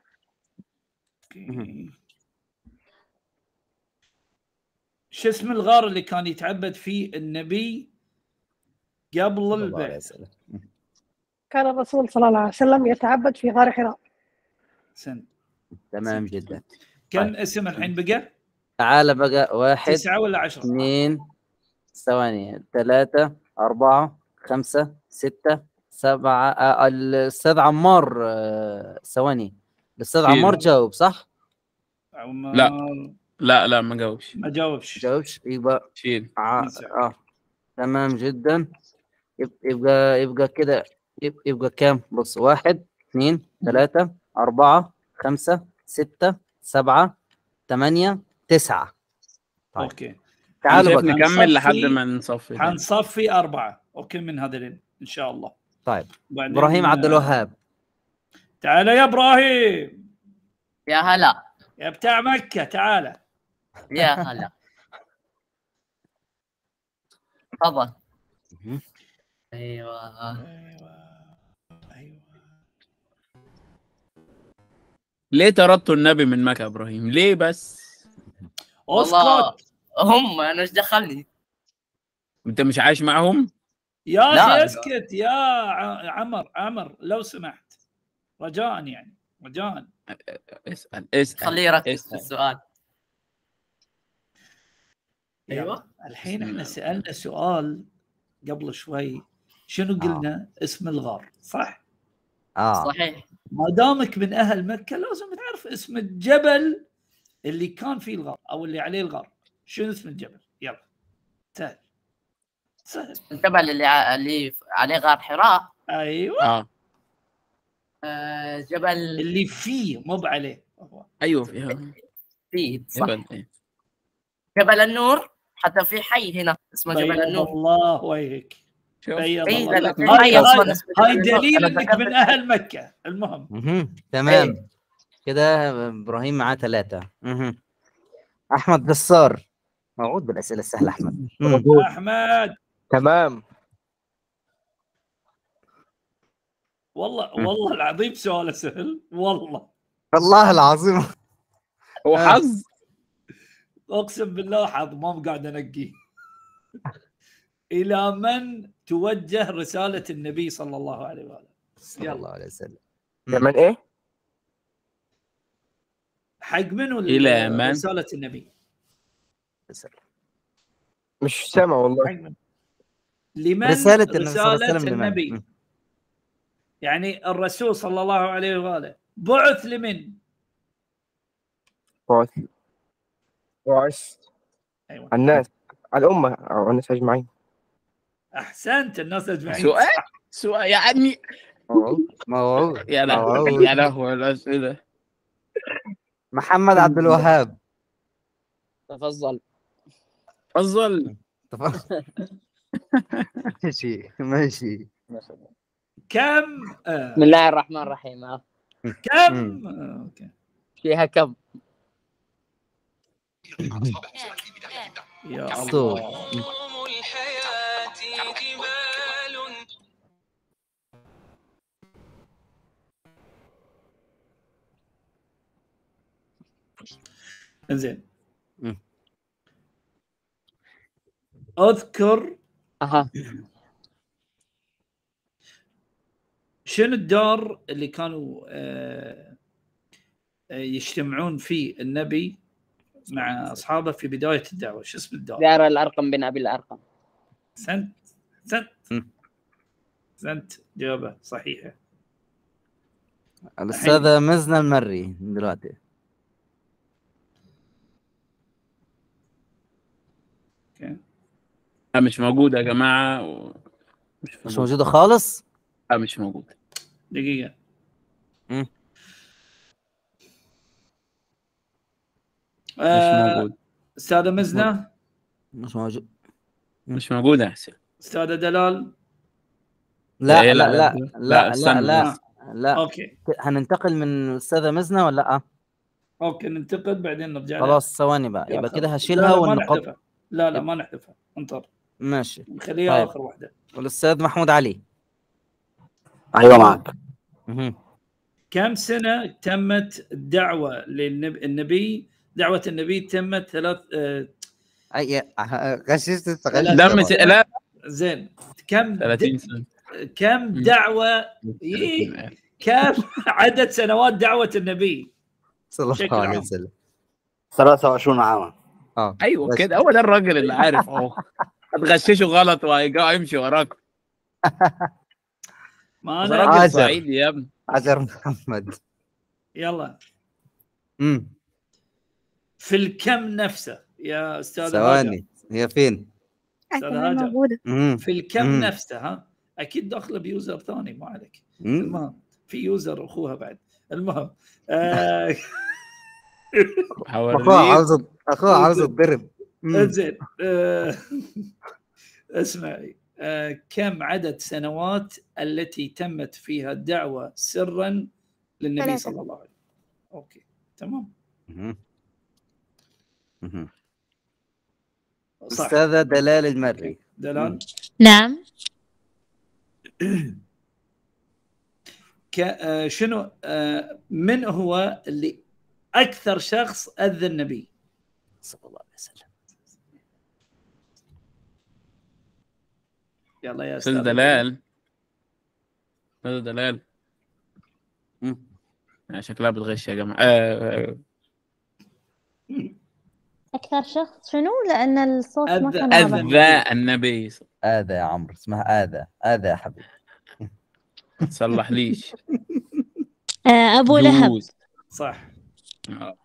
شو اسم الغار اللي كان يتعبد فيه النبي قبل البعث كان الرسول صلى الله عليه وسلم يتعبد في غار حراء سن تمام جدا كم اسم الحين بقى؟ تعال بقى واحد تسعة ولا عشرة؟ اثنين ثواني ثلاثة أربعة خمسة ستة سبعة آه الأستاذ عمار آه، ثواني الأستاذ شيل. عمار جاوب صح؟ لا لا لا ما جاوبش ما جاوبش جاوبش يبقى شيل ع... اه تمام جدا يب- يبقى يبقى كده يب- يبقى كام؟ بص واحد اثنين ثلاثة أربعة خمسة ستة سبعة ثمانية تسعة طيب. اوكي تعالوا شايف بقى نكمل لحد هنصفي- ما نصفي تاني. حنصفي أربعة اوكي من هذين ان شاء الله طيب بعدين- ابراهيم عبد الوهاب تعال يا ابراهيم يا هلا يا بتاع مكة تعال يا هلا تفضل ايوه ليه طردتوا النبي من مكة يا ابراهيم ليه بس والله هم انا ايش دخلني انت مش عايش معهم يا لا، اخي لا. اسكت يا ع- عمر عمر لو سمحت رجاء يعني رجاء اسال اسال خليه يركز في اسال السؤال ايوه الحين احنا سالنا سؤال قبل شوي شنو قلنا اسم الغار صح اه صحيح ما دامك من اهل مكه لازم تعرف اسم الجبل اللي كان فيه الغار او اللي عليه الغار شنو اسم الجبل يلا سهل سهل الجبل اللي ع- اللي عليه غار حراء ايوه اه آه، جبل اللي فيه مو عليه هو ايوه فيها فيه صح جبل إيه. جبل النور حتى في حي هنا اسمه جبل بيض النور الله وجهك شوف بيض إيه، الله لا، وجهك. في هاي حي أصلاً هاي- اسمه هاي جبل النور. دليل أنا انك ذكرت من اهل مكه المهم مهم. تمام كده ابراهيم معاه ثلاثة مهم. احمد قصار موعود بالاسئله السهله احمد مم. احمد تمام والله والله العظيم سؤال سهل والله والله العظيم هو آه. حظ اقسم بالله حظ ما قاعد انقي الى من توجه رساله النبي صلى الله عليه واله صلى الله عليه وسلم من ايه؟ حق منو ال- إلى من؟ رساله النبي مش سامع والله حق من لمن رسالة النبي صلى الله عليه رسالة وسلم لمن؟ النبي مم. يعني الرسول صلى الله عليه واله بعث لمن؟ بعث بعث ايوه الناس الأمة أو الناس أجمعين احسنت الناس اجمعين سؤال سؤال يعني موعود يا لهوي موعود. يا لهوي الاسئله محمد عبد الوهاب تفضل تفضل ماشي ماشي كم آه. بسم الله الرحمن الرحيم ها. كم آه، اوكي فيها كم يا صوت. الله زين مم. اذكر اها شنو الدار اللي كانوا آه، آه، يجتمعون فيه النبي مع اصحابه في بدايه الدعوه شو اسم الدار؟ دار الارقم بن ابي الارقم سنت سنت مم. سنت جوابه صحيحه الاستاذه مزنه المري دلوقتي اوكي لا مش موجودة يا جماعة و... مش مش موجوده خالص لا مش موجودة دقيقه مم. مش آه، موجود استاذه مزنه مش موجود مش موجودة يا حسين استاذه دلال لا إيه، لا لا، لا لا، لا لا استنى لا بس. لا اوكي هننتقل من الاستاذه مزنه ولا لا؟ اوكي ننتقل بعدين نرجع لها. خلاص ثواني بقى يا يبقى أخي. كده لا، هشيلها لا، ما والنقاط نحذفها. لا لا ما نحذفها انطر ماشي نخليها طيب. اخر واحده والاستاذ محمود علي ايوه معك مهم. كم سنه تمت الدعوه للنبي دعوه النبي تمت ثلاث آه، اي غششت ثلاث دم سنوات. لا زين كم 30 سنه كم دعوه إيه؟ كم عدد سنوات دعوه النبي صلى بشكل الله عليه عام. وسلم 23 عاما اه ايوه بس. كده هو ده الراجل اللي عارف اهو هتغششه غلط وهيجي يمشي وراك ما ده انا راجل عجب. صعيدي يا ابني عجر محمد يلا امم في الكم نفسه يا استاذ هاجر. ثواني هي فين؟ استاذ كمان هاجر موجودة مم. في الكم مم. نفسه ها اكيد داخله بيوزر ثاني ما عليك مم. المهم في يوزر اخوها بعد المهم آه اخوها هوريك عاوز اخوها عاوز يتضرب مم. زين آه اسمعي آه كم عدد سنوات التي تمت فيها الدعوه سرا للنبي ثلاثة. صلى الله عليه وسلم اوكي تمام مهم. مهم. صح استاذه دلال المري دلال نعم ك... آه شنو آه من هو اللي اكثر شخص اذى النبي صلى الله عليه وسلم يلا يا استاذ استاذ دلال استاذ دلال مم. آه، شكلها بتغش يا جماعه آه، أكثر شخص شنو لأن الصوت ما أذى- كان أذى. واضح اذى النبي اذى يا عمرو اسمها اذى اذى يا حبيبي صلح ليش آه، أبو لهب دوس. صح آه.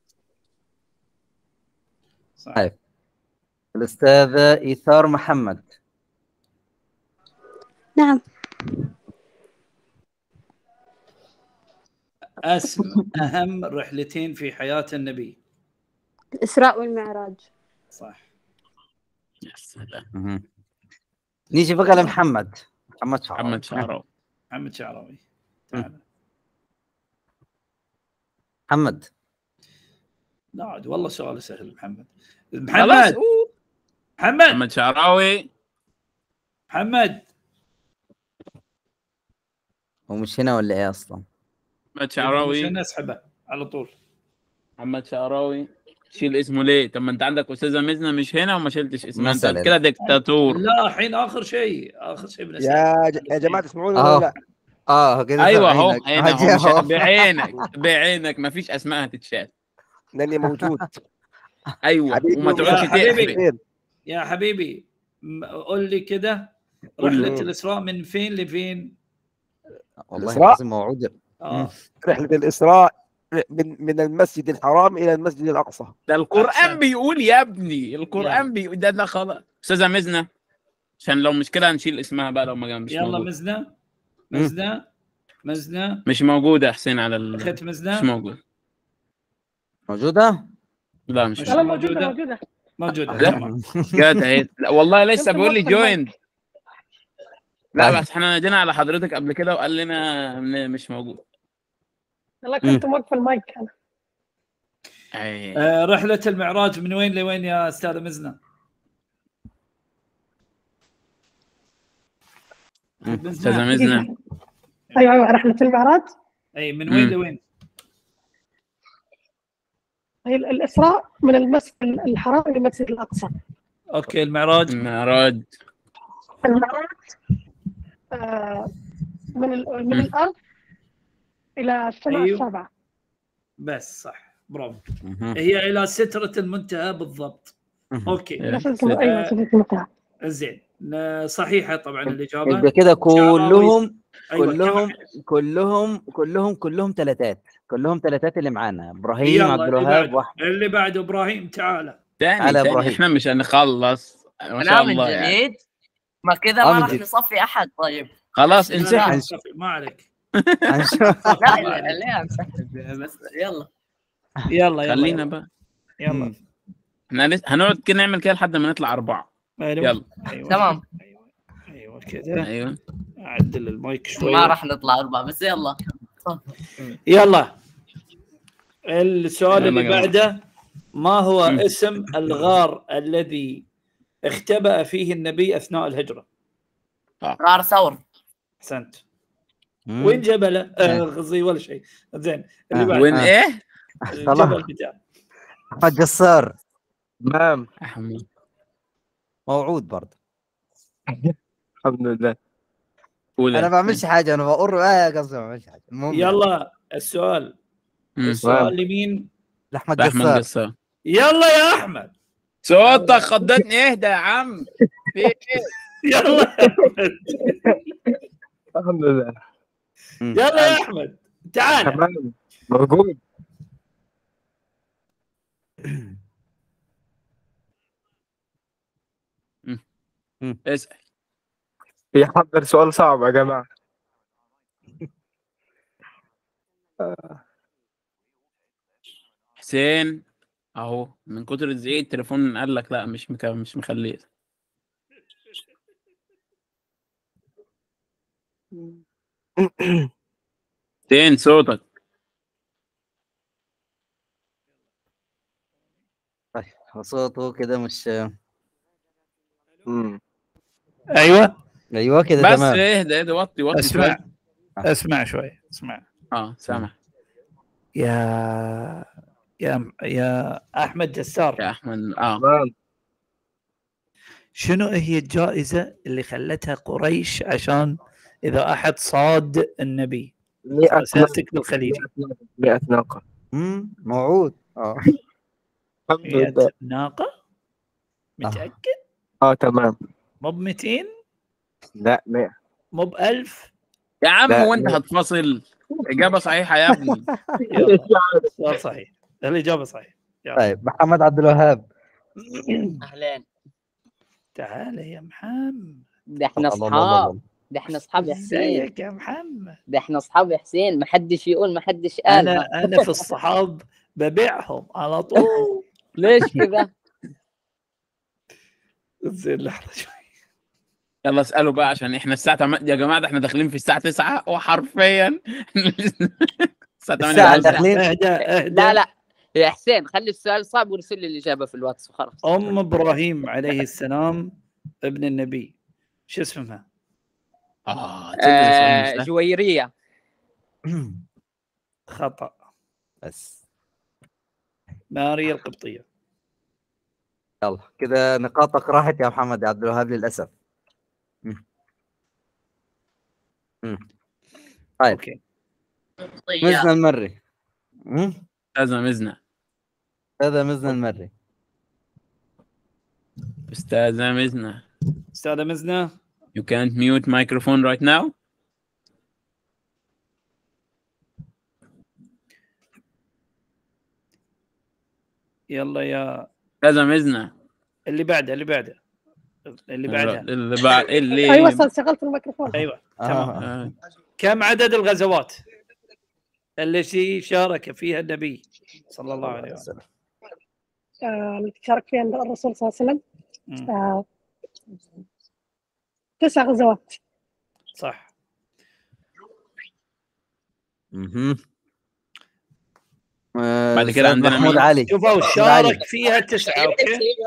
صح طيب الاستاذه ايثار محمد نعم اسم اهم رحلتين في حياه النبي الإسراء والمعراج صح يا سلام مهم. نيجي بقى لمحمد محمد شعراوي محمد شعراوي محمد شعراوي تعال محمد لا عاد والله سؤال سهل محمد خلاص محمد قول. محمد محمد شعراوي محمد هو مش هنا ولا ايه اصلا محمد شعراوي عشان اسحبه على طول محمد شعراوي شيل اسمه ليه؟ طب ما انت عندك استاذه مزنه مش هنا وما شلتش اسمها انت مثلاً. كده ديكتاتور لا الحين اخر شيء اخر شيء بنسأل يا ج- يا جماعه تسمعوني أهو. ولا لا؟ اه كده ايوه اهو سامعينك. هنا هاجي اهو مش أهو. بعينك بعينك ما فيش اسماء هتتشال لاني موجود ايوه حبيبي وما تقعدش يا حبيبي. تحرق يا حبيبي م- قول لي كده قول لي. رحله الاسراء من فين لفين؟ والله الإسراء؟ العظيم موعود اه رحله الاسراء من من المسجد الحرام الى المسجد الاقصى ده القران أحسن. بيقول يا ابني يلا. القران بيقول ده ده خلاص استاذه مزنه عشان لو مشكله هنشيل اسمها بقى لو ما مش يلا موجود مزنه مزنه مزنه مش موجوده يا حسين على ال... اخت مش مزنه موجود موجوده؟ لا مش مش لا موجود موجودة موجودة؟ موجودة موجوده لا. تمام جات اهي لا والله لسه كنت بيقول لي موقف المايك. جوين لا طيب. بس احنا نادينا على حضرتك قبل كده وقال لنا م- مش موجود لا كنت موقف المايك أنا أي. آه رحله المعراج من وين لوين يا استاذه مزنه؟ استاذه مزنه أيوة أيوة رحلة المعراج اي من وين مم. لوين؟ هي ال- الإسراء من المسجد الحرام إلى المسجد الأقصى اوكي المعراج المعراج المعراج آه، من ال- من مم. الأرض إلى السماء أيوه. السابعة بس صح برافو مهم. هي الى ستره المنتهى بالضبط مهم. اوكي إيه. نفس أيوة سيدة المنتهى زين ن- صحيحه طبعا الاجابه يبقى كده كلهم أيوة، كلهم كم- كلهم كلهم كلهم ثلاثات كلهم ثلاثات اللي معانا ابراهيم يلا عبد اللي الوهاب بعده واحمد اللي بعده ابراهيم تعال تاني على تاني إبراهيم. احنا مش هنخلص ما شاء لا من الله يعني جديد ما كذا آه، ما من راح جديد. نصفي احد طيب خلاص لا، لا، انسحب هنشوف. ما عليك هنشوف لا لا لا انسحب بس يلا يلا يلا خلينا بقى يلا احنا لسه هنقعد كده نعمل كده لحد ما نطلع اربعه أيوة. يلا أيوة. تمام ايوه ايوه كذا ايوه اعدل المايك شوي ما راح نطلع اربعه بس يلا يلا السؤال يلا اللي يا جماعة. بعده ما هو مم. اسم الغار الذي اختبأ فيه النبي اثناء الهجره؟ غار ثور احسنت مم. وين جبله؟ آه، قصدي ولا شيء زين اللي آه. بعد وين آه. ايه؟ الجبل بتاع احمد قصار تمام احمد موعود برضه الحمد لله قول انا ما بعملش حاجه انا بقر اه قصدي ما بعملش حاجه المهم يلا السؤال مم. السؤال لمين؟ لاحمد احمد قصار قصار يلا يا احمد صوتك خضتني اهدى يا عم في ايه؟ يلا يا احمد الحمد لله مم. يلا يا احمد تعال تمام موجود اسال يحضر سؤال صعب يا جماعة حسين اهو من كتر الزعيق التليفون قال لك لا مش مك... مش مخليه حسين صوتك طيب صوته كده مش مم. ايوه ايوه كده بس تمام اهدى اهدى وطي وطي اسمع شوية. اسمع شوي اسمع اه سامع يا يا يا احمد جسار يا احمد اه تمام شنو هي الجائزه اللي خلتها قريش عشان اذا احد صاد النبي مئة سياسك بالخليج مئة ناقة مم. موعود اه الحمد 100 لله ناقه متاكد اه تمام مو ب 200 لا مئة مو ب 1000 يا عم لا، وانت لا. هتفصل اجابه صحيحه يا ابني يلا سؤال صحيح الاجابه صحيح يلا طيب محمد عبد الوهاب اهلين تعال يا محمد ده احنا الله الله الله اصحاب الله. ده احنا اصحاب يا حسين ازيك يا محمد ده احنا اصحاب يا حسين ما حدش يقول ما حدش قال انا انا في الصحاب ببيعهم على طول ليش كذا زين لحظه شوي يلا اسالوا بقى عشان احنا الساعه 8 يا جماعه ده احنا داخلين في الساعه 9 وحرفيا الساعه 8 الساعة ونص. داخلين اهدى اهدى لا لا يا حسين خلي السؤال صعب وارسل لي الاجابه في الواتس وخلاص ام ابراهيم عليه السلام ابن النبي شو اسمها؟ اه تصدق ده سؤال مش آه سهل. جويريه خطا بس ماريا القبطيه يلا كده نقاطك راحت يا محمد يا عبد الوهاب للاسف مم. مم. طيب اوكي مزنا المري مم. استاذه مزنه هذا مزنا المري استاذه مزنه استاذه مزنه you can't mute microphone right now يلا يا استاذه مزنه اللي بعده اللي بعده اللي بعدها اللي بعد اللي ايوه صار شغلت الميكروفون ايوه تمام آه. آه. كم عدد الغزوات التي شارك فيها النبي صلى الله عليه وسلم آه، اللي شارك فيها الرسول صلى الله عليه وسلم مم. آه، تسع غزوات صح مهم. بعد كده أستاذ عندنا محمود مين؟ علي شوفوا محمود علي. شارك فيها تسعه اوكي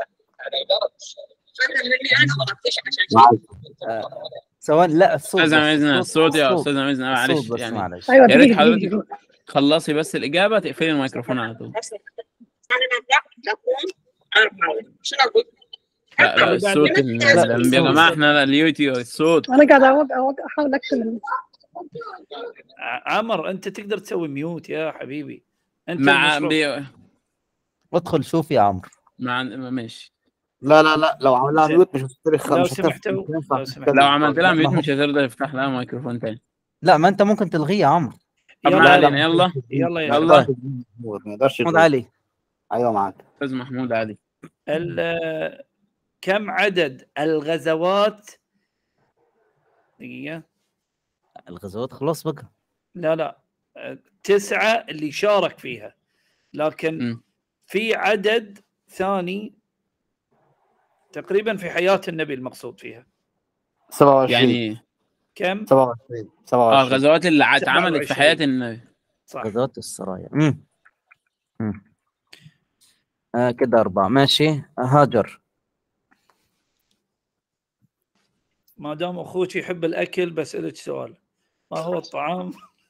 آه، سواء لا الصوت استاذه بس، مزنه الصوت يا الصوت. استاذه مزنه الصوت معلش بس يعني معلش ايوه يا ريت دقيقه حضرتك دقيقه خلصي بس الاجابه تقفلي الميكروفون على طول لا لا اللي الصوت بعده. ال- لا، ال- يا جماعه احنا اليوتيوب الصوت انا قاعد أوق- أوق- احاول اكتب ع- عمر انت تقدر تسوي ميوت يا حبيبي انت مع المشروع. بي... ادخل شوف يا عمرو مع ماشي لا لا لا لو عملها زين. ميوت مش هتفتح لو مش هتفتح- سمحتوا- مش هينفع لو سمحتوا. تتكلم. لو عملت لها ميوت ما هو- مش هترضى يفتح لها ميكروفون تاني لا ما انت ممكن تلغيه يا عمرو طب ما يلا علينا يلا يلا يا يلا ما يقدرش محمود يطلع. علي ايوه معاك استاذ محمود علي ال- كم عدد الغزوات دقيقة الغزوات خلاص بقى لا لا تسعة اللي شارك فيها لكن م. في عدد ثاني تقريبا في حياة النبي المقصود فيها 27 يعني كم 27 اه 27 الغزوات اللي اتعملت في 27. حياه النبي صح غزوات السرايا مم. مم. آه كده أربعة ماشي هاجر ما دام اخوك يحب الاكل بسالك سؤال ما هو الطعام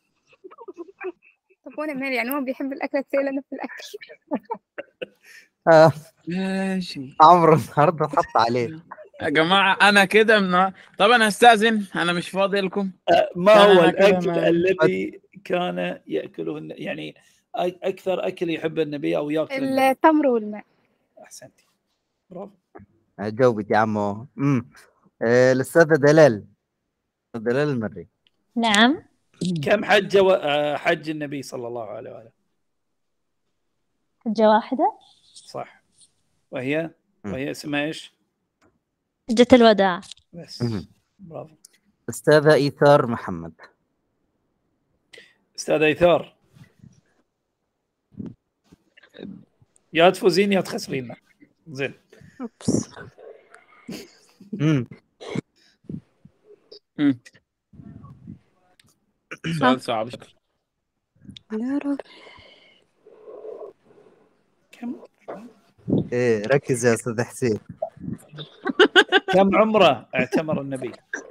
طب وانا مالي يعني هو بيحب الاكل تسأل انا في الاكل آه ماشي عمرو النهارده حط عليه يا جماعه انا كده من... طب انا استاذن انا مش فاضي لكم ما أنا هو كده الاكل ما- الذي كان ياكله الن- يعني أي- اكثر اكل يحب النبي او ياكل النبي؟ التمر والماء احسنتي برافو جاوبت يا عمو امم آه الأستاذة دلال دلال المري نعم كم حج و- آه، حج النبي صلى الله عليه وآله حجة واحدة صح وهي وهي اسمها ايش؟ حجة الوداع بس مم. برافو أستاذة إيثار محمد استاذ ايثار يا تفوزين يا تخسرين زين اوبس امم مم. سؤال صعب يا رب كم إيه ركز يا أستاذ حسين كم عمره اعتمر النبي؟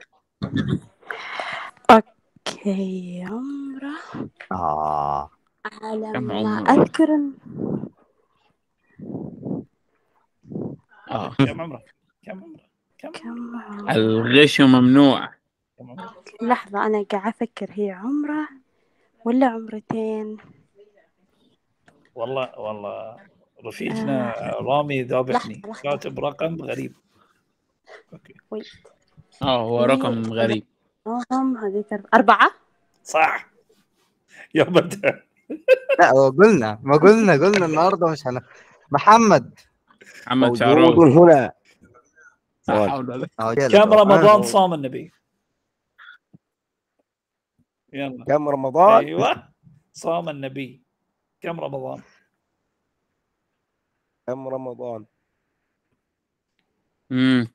اوكي عمره آه على كم ما عمره؟ اذكر إن- اه كم عمره؟ كم عمره؟ كم كم عمره الغش ممنوع كم عمره؟ لحظة أنا قاعد أفكر هي عمرة ولا عمرتين والله والله رفيقنا رامي ذابحني لحظة، لحظة. كاتب رقم غريب ويت اه هو رقم غريب هم هذيك أرب- أربعة صح يا بدر لا هو قلنا ما قلنا قلنا النهارده مش هن... محمد محمد موجود شعروف هنا لا حول ولا آه، يلا. كم آه. رمضان صام النبي؟ يلا كم رمضان ايوه صام النبي كم رمضان؟ كم رمضان امم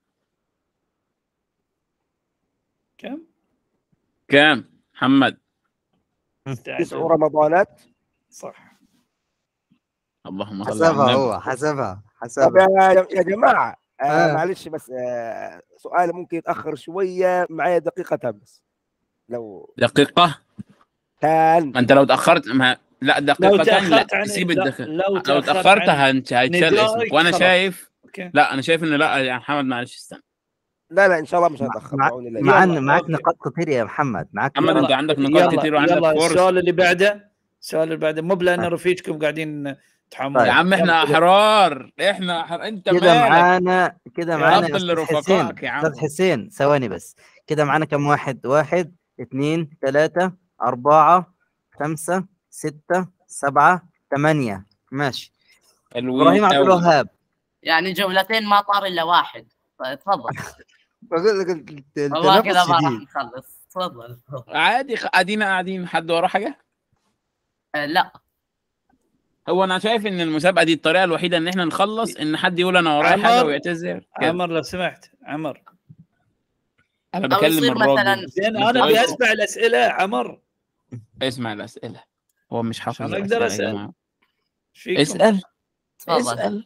كم؟ كام محمد تسع رمضانات صح اللهم صل على حسبها النبي هو حسبها طب حسبها يا يا جماعة آه آه. معلش بس آه سؤال ممكن يتأخر شوية معايا دقيقة بس لو دقيقة كان ما انت لو تأخرت ما لا لو دقيقتين لا تأخرت عن تسيب لا- الدقيقة لو لو تأخرت تأخرت عن هنت- هيتشال ندائك اسمك وانا خلاص. شايف اوكي لا انا شايف انه لا يا محمد معلش استنى لا لا إن شاء الله مش هتأخر مع... بعون الله معنا يلا، معك أوكي. نقاط كثير يا محمد معك محمد يلا. انت عندك نقاط يلا كتير وعندك يلا فرص السؤال اللي بعده السؤال اللي بعده مو بلان آه. رفيقكم قاعدين تحملون يا عم احنا احرار احنا أحرار. انت كده مالك معانا كده يا معانا عبد يا اللي استاذ رفقائك حسين يا عم. استاذ حسين ثواني بس كده معانا كم واحد واحد اثنين ثلاثة أربعة خمسة ستة سبعة ثمانية ماشي إبراهيم عبد الوهاب يعني جولتين ما طار الا واحد طيب تفضل بقول لك الت- والله كذا التنافس ما راح شديد نخلص تفضل تفضل. عادي خ- ادينا قاعدين حد وراه حاجه آه، لا هو انا شايف ان المسابقه دي الطريقه الوحيده ان احنا نخلص ان حد يقول انا ورايا حاجه عمر ويعتذر كده. عمر لو سمحت عمر انا أو بكلم يصير الراجل مثلاً زين مش انا عايز- ابي اسمع الاسئله عمر اسمع الاسئله هو مش حافظ عشان أقدر الأسئلة يا أسأل. جماعة. إيش فيكم؟ اسال تفضل اسال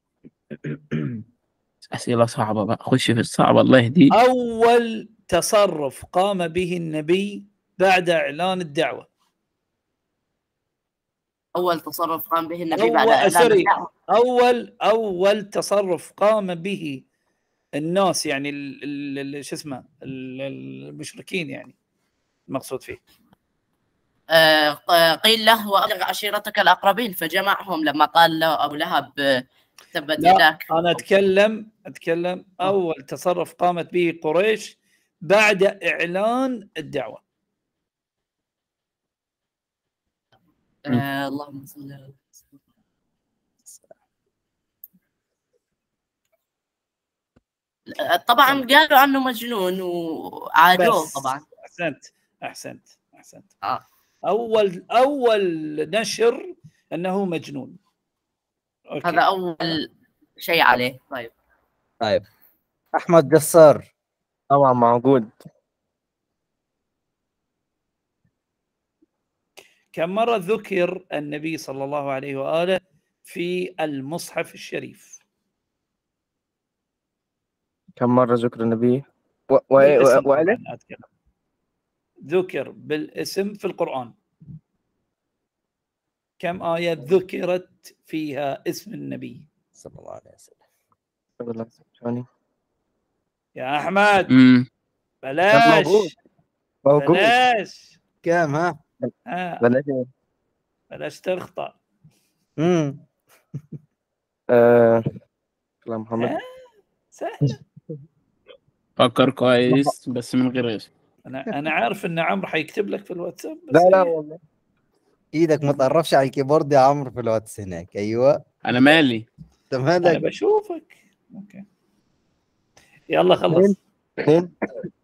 اسئله صعبه بقى خش في الصعبه الله يهديك اول تصرف قام به النبي بعد اعلان الدعوه اول تصرف قام به النبي بعد اول اعلان سوري الدعوه اول اول تصرف قام به الناس يعني ال- ال- ال- شو اسمه ال- المشركين يعني المقصود فيه آه، قيل له وابلغ عشيرتك الاقربين فجمعهم لما قال له ابو لهب آه، تبت لا يداك انا اتكلم اتكلم اول تصرف قامت به قريش بعد اعلان الدعوه آه، اللهم صل على آه، طبعا قالوا عنه مجنون وعادوه بس طبعا احسنت احسنت احسنت آه. اول اول نشر انه مجنون أوكي. هذا اول شيء عليه طيب طيب أحمد جسار طبعا موجود كم مرة ذكر النبي صلى الله عليه وآله في المصحف الشريف كم مرة ذكر النبي و... و... بالاسم و... طبعاً وألف أتكلم. ذكر بالاسم في القرآن كم آية ذكرت فيها اسم النبي صلى الله عليه وسلم أقول لك ثاني يا أحمد امم بلاش موجود. موجود بلاش كم ها؟ آه. بلاش إيه؟ بلاش تخطأ امم آه... كلام محمد آه. سهل فكر كويس بس من غير غش انا انا عارف ان عمرو حيكتب لك في الواتساب بس لا لا إيه، والله ايدك ما تقربش على الكيبورد يا عمرو في الواتس هناك ايوه انا مالي انت انا مالك بشوفك اوكي يلا خلص اثنين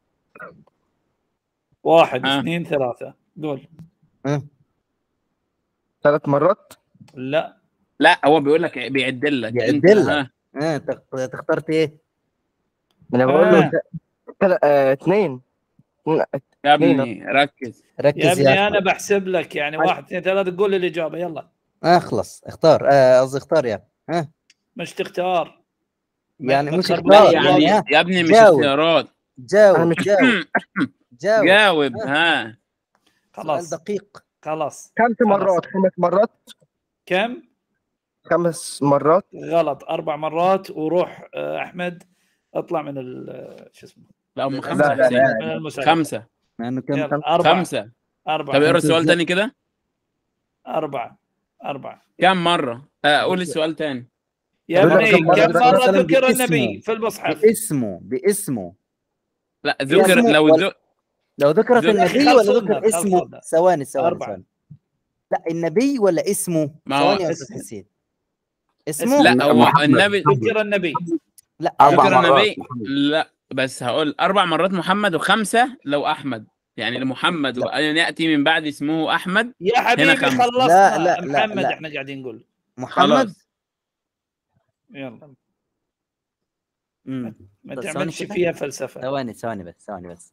واحد آه. اثنين ثلاثة قول ها؟ ثلاث مرات لا لا هو بيقول لك بيعدل لك بيعدل انت لك. ها اه تخ- انت اخترت ايه؟ انا بقول له آه. ت- تل- آه، اثنين اثنين- يا اثنين. ابني ركز ركز يا ابني يا انا بحسب لك يعني واحد اثنين ثلاثة قول لي الإجابة يلا اخلص اختار آه، قصدي اختار يا ها مش تختار ما- يعني ما مش تخربش اختار لا الواجب. يعني ها؟ يا ابني مش جاوب. اختيارات أنا جاوب مش- جاوب جاوب جاوب ها سؤال خلاص دقيق خلاص خمس مرات خمس مرات كم؟ خمس مرات غلط أربع مرات وروح آه، أحمد اطلع من ال شو اسمه لا هم لا، خمسة لا، حسين. لا. من المسابقة خمسة لانه كم يلا أربعة خمسة أربعة طب اقرا خمسة السؤال إزاي؟ تاني كده أربعة أربعة كم مرة آه، قول السؤال تاني يا بقول لك ابني كم مرة كم الرسول صلى الله مرة عليه وسلم ذكر باسمه. النبي في المصحف؟ باسمه باسمه لا ذكر اسمه لو ولا- ذ- لو ذكرت ذكر- النبي خلصونا، ولا ذكر اسمه خلصونا. ثواني ثواني أربعة. ثواني لا النبي ولا اسمه ما هو ثواني يا استاذ اسمه. حسين اسمه. اسمه لا هو محمد. النبي ذكر النبي لا أربع ذكر مرات النبي محمد. لا بس هقول أربع مرات محمد وخمسة لو أحمد يعني محمد وأن يأتي من بعد اسمه أحمد يا حبيبي خمسة. خلصنا لا، لا، لا، محمد لا. احنا قاعدين نقول محمد خلاص يلا مم. ما طب ثواني تعملش كده. فيها فلسفة ثواني ثواني بس ثواني بس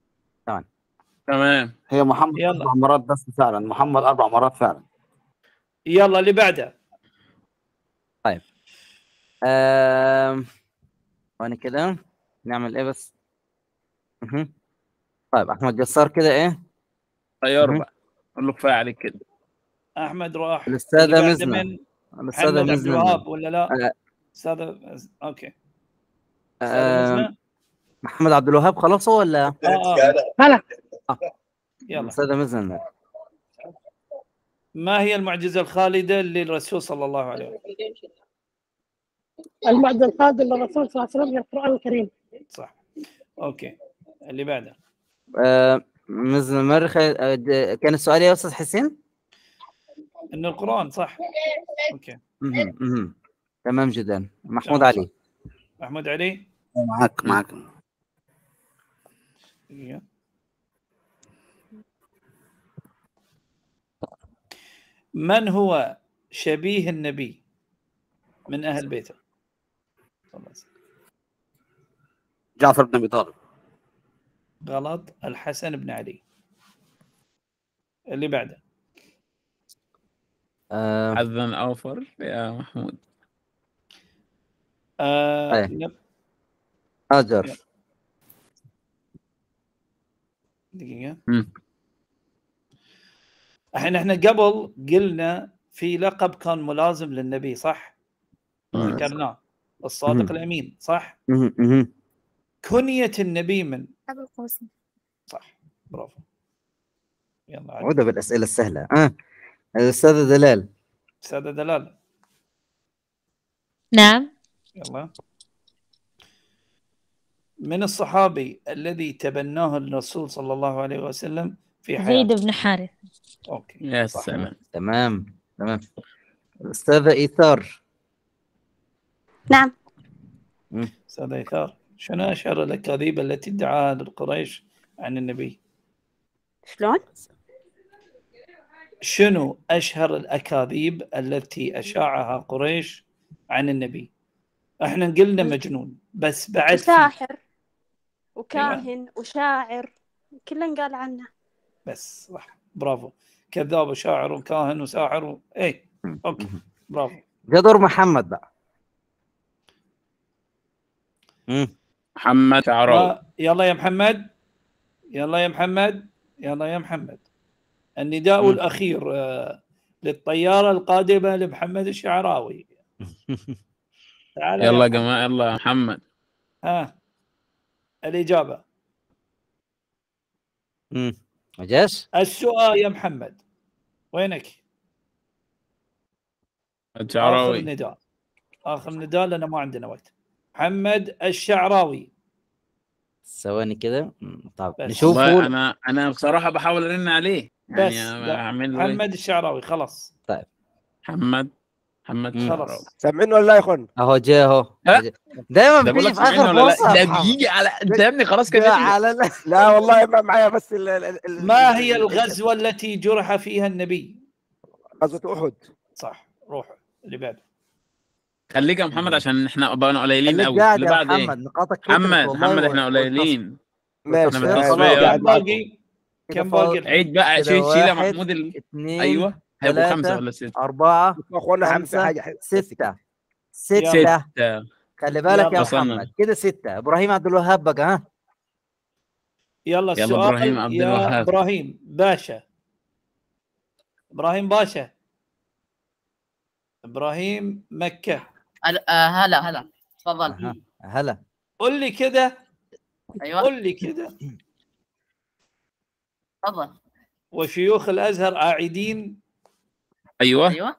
تمام هي محمد يلا. أربع مرات بس فعلا محمد أربع مرات فعلا يلا اللي بعده آم... ثواني كده نعمل ايه بس مهم. طيب احمد جسار كده ايه طيار مهم. بقى قول له كفايه عليك كده احمد راح الأستاذة اللي بعده مزنة. من الاستاذه محمد عبد مزنة الوهاب ولا لا؟ آه، استاذ اوكي استاذ آم، مزنة؟ محمد عبد الوهاب خلاص هو ولا اه اه هلا يلا الاستاذه مزنة ما هي المعجزة الخالدة للرسول صلى الله عليه وسلم؟ المعجزة القادم للرسول صلى الله عليه وسلم من القرآن الكريم صح اوكي اللي بعده آه، مزنة مرخ آه، د- كان السؤال يا استاذ حسين انه القرآن صح اوكي مهم، مهم. تمام جدا محمود تمام، علي محمود علي معك معك دقيقة. من هو شبيه النبي من اهل بيته؟ صلى الله عليه وسلم. جعفر بن أبي طالب غلط الحسن بن علي اللي بعده آه، حظا اوفر يا محمود آه أيه. نب- هاجر دقيقة مم. الحين احنا قبل قلنا في لقب كان ملازم للنبي صح؟ ذكرناه الصادق مم. الامين صح؟ مهم، مهم. كنية النبي من أبو القاسم صح برافو يلا عاد. عودة بالاسئله السهله اه الاستاذه دلال استاذة دلال نعم يلا من الصحابي الذي تبناه الرسول صلى الله عليه وسلم في زيد حياته بن حارث اوكي يا صح. سلام تمام تمام الاستاذه ايثار نعم استاذ ايثار شنو اشهر الاكاذيب التي ادعاها القريش عن النبي؟ شلون؟ شنو اشهر الاكاذيب التي اشاعها قريش عن النبي؟ احنا قلنا مجنون بس بعد في وساحر وكاهن وشاعر كله قال عنه بس صح برافو كذاب وشاعر وكاهن وساحر و... اي اوكي برافو جدر محمد بقى مم. محمد شعراوي يلا- يلا يا محمد يلا يا محمد يلا يا محمد النداء مم. الاخير آه، للطياره القادمه لمحمد الشعراوي تعال يلا يا محمد. جماعه يلا يا محمد ها الاجابه مم. ما جاش السؤال يا محمد وينك؟ اخر الشعراوي نداء اخر نداء لان ما عندنا وقت محمد الشعراوي ثواني كده مم. طب بس. نشوف والله هو انا انا بصراحه بحاول ارن عليه يعني بس لا، اعمل له إيه؟ محمد الشعراوي خلاص طيب محمد محمد مم. شعراوي خلاص سامعينه ولا لا يا اخوان؟ اهو جه اهو ها؟ دايما ده بقول بيجي لك في سامعيني اخر ولا لا فرصه يا ده محمد. بيجي على انت يا ابني خلاص كده ده على لا لا والله ما معايا بس ال ال ال ما هي الغزوه التي جرح فيها النبي؟ غزوة أحد صح روح اللي بعده خليك يا محمد عشان احنا بقينا قليلين خليك قوي قاعد اللي يا بعد ايه محمد نقاطك كترت محمد والله محمد و- احنا قليلين ماشي انا أنا بالتصفية. خلاص كم قاعد معاكم. باقي؟ كده كم فاضل- باقي الحين؟ عيد بقى كده شيل شيل يا واحد، محمود ال... اثنين ايوه هيبقوا خمسه ثلاثة ولا سته أربعة يا اخوانا خمسة خمسة حاجة حلوة. ستة ستة سته خلي بالك يلا. يا وصلنا. محمد كده ستة إبراهيم عبد الوهاب بقى ها يلا يلا السؤال إبراهيم عبد يا الوهاب. ابراهيم باشا ابراهيم باشا ابراهيم مكه ال- آه، هلا هلا تفضل أها. هلا قل لي كده ايوه قل لي كده تفضل وشيوخ الازهر عائدين ايوه ايوه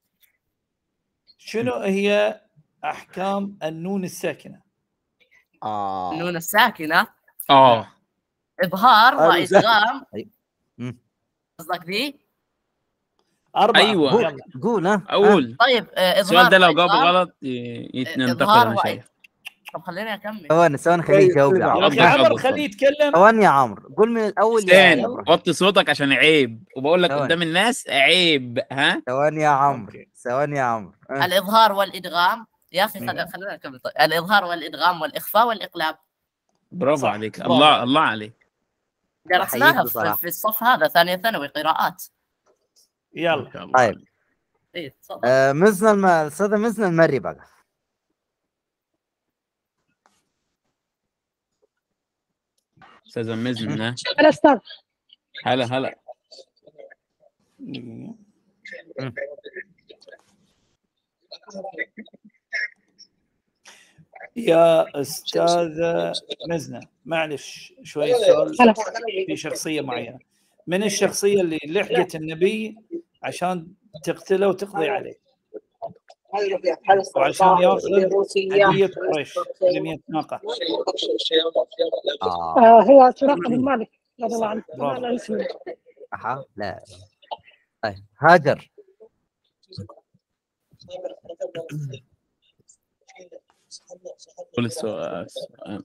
شنو هي احكام النون الساكنه؟ آه النون الساكنه اه اظهار أهلا وسهلا. وادغام أي. مم. قصدك ذي اربعه أيوة. يلا قول ها اقول طيب آه، السؤال اظهار ده لو جاوب وإدغام. غلط ي- يتنتقل اظهار انا وإد- شايف طب خليني اكمل ثواني ثواني خليه يجاوب يا يا عمرو اخي أفضل عمر أفضل. خليه يتكلم ثواني يا عمرو قول من الأول يا حسين إبراهيم وطي صوتك عشان عيب وبقول لك ثواني. قدام الناس عيب ها ثواني يا عمرو أوكي. ثواني يا عمرو ها. الاظهار والادغام يا اخي مم. خل- خلينا نكمل طيب. الاظهار والادغام والاخفاء والاقلاب برافو صح. عليك برافو. الله الله عليك درسناها أحييك في, بصراحة. في الصف هذا ثانيه ثانوي قراءات يلا ما شاء الله طيب. عليك. اي تفضل آه مزنا الم... الأستاذة مزنا المري بقى استاذه مزنه الأستاذ هلا هلا يا استاذه مزنه معلش شوي سؤال هلا في شخصيه معينه من الشخصيه اللي لحقت النبي عشان تقتله وتقضي عليه وعشان ياخذ هديه قريش 300 ناقه آه آه هو سراقة بن مالك رضي الله عنه برافو. أنا اسمه أها لا طيب هاجر قول السؤال السؤال.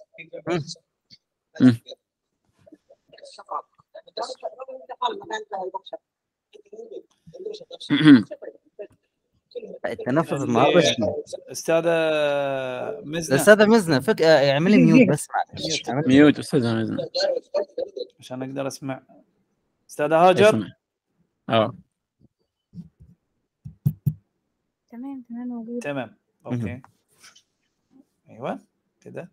التنفس النهارده شديد. استاذه مزنه الأستاذة مزنا فك... آه، اعملي ميوت بس معلش اعملي ميوت استاذه مزنه عشان اقدر اسمع استاذه هاجر اسمع اه تمام تمام موجود تمام اوكي ايوه كده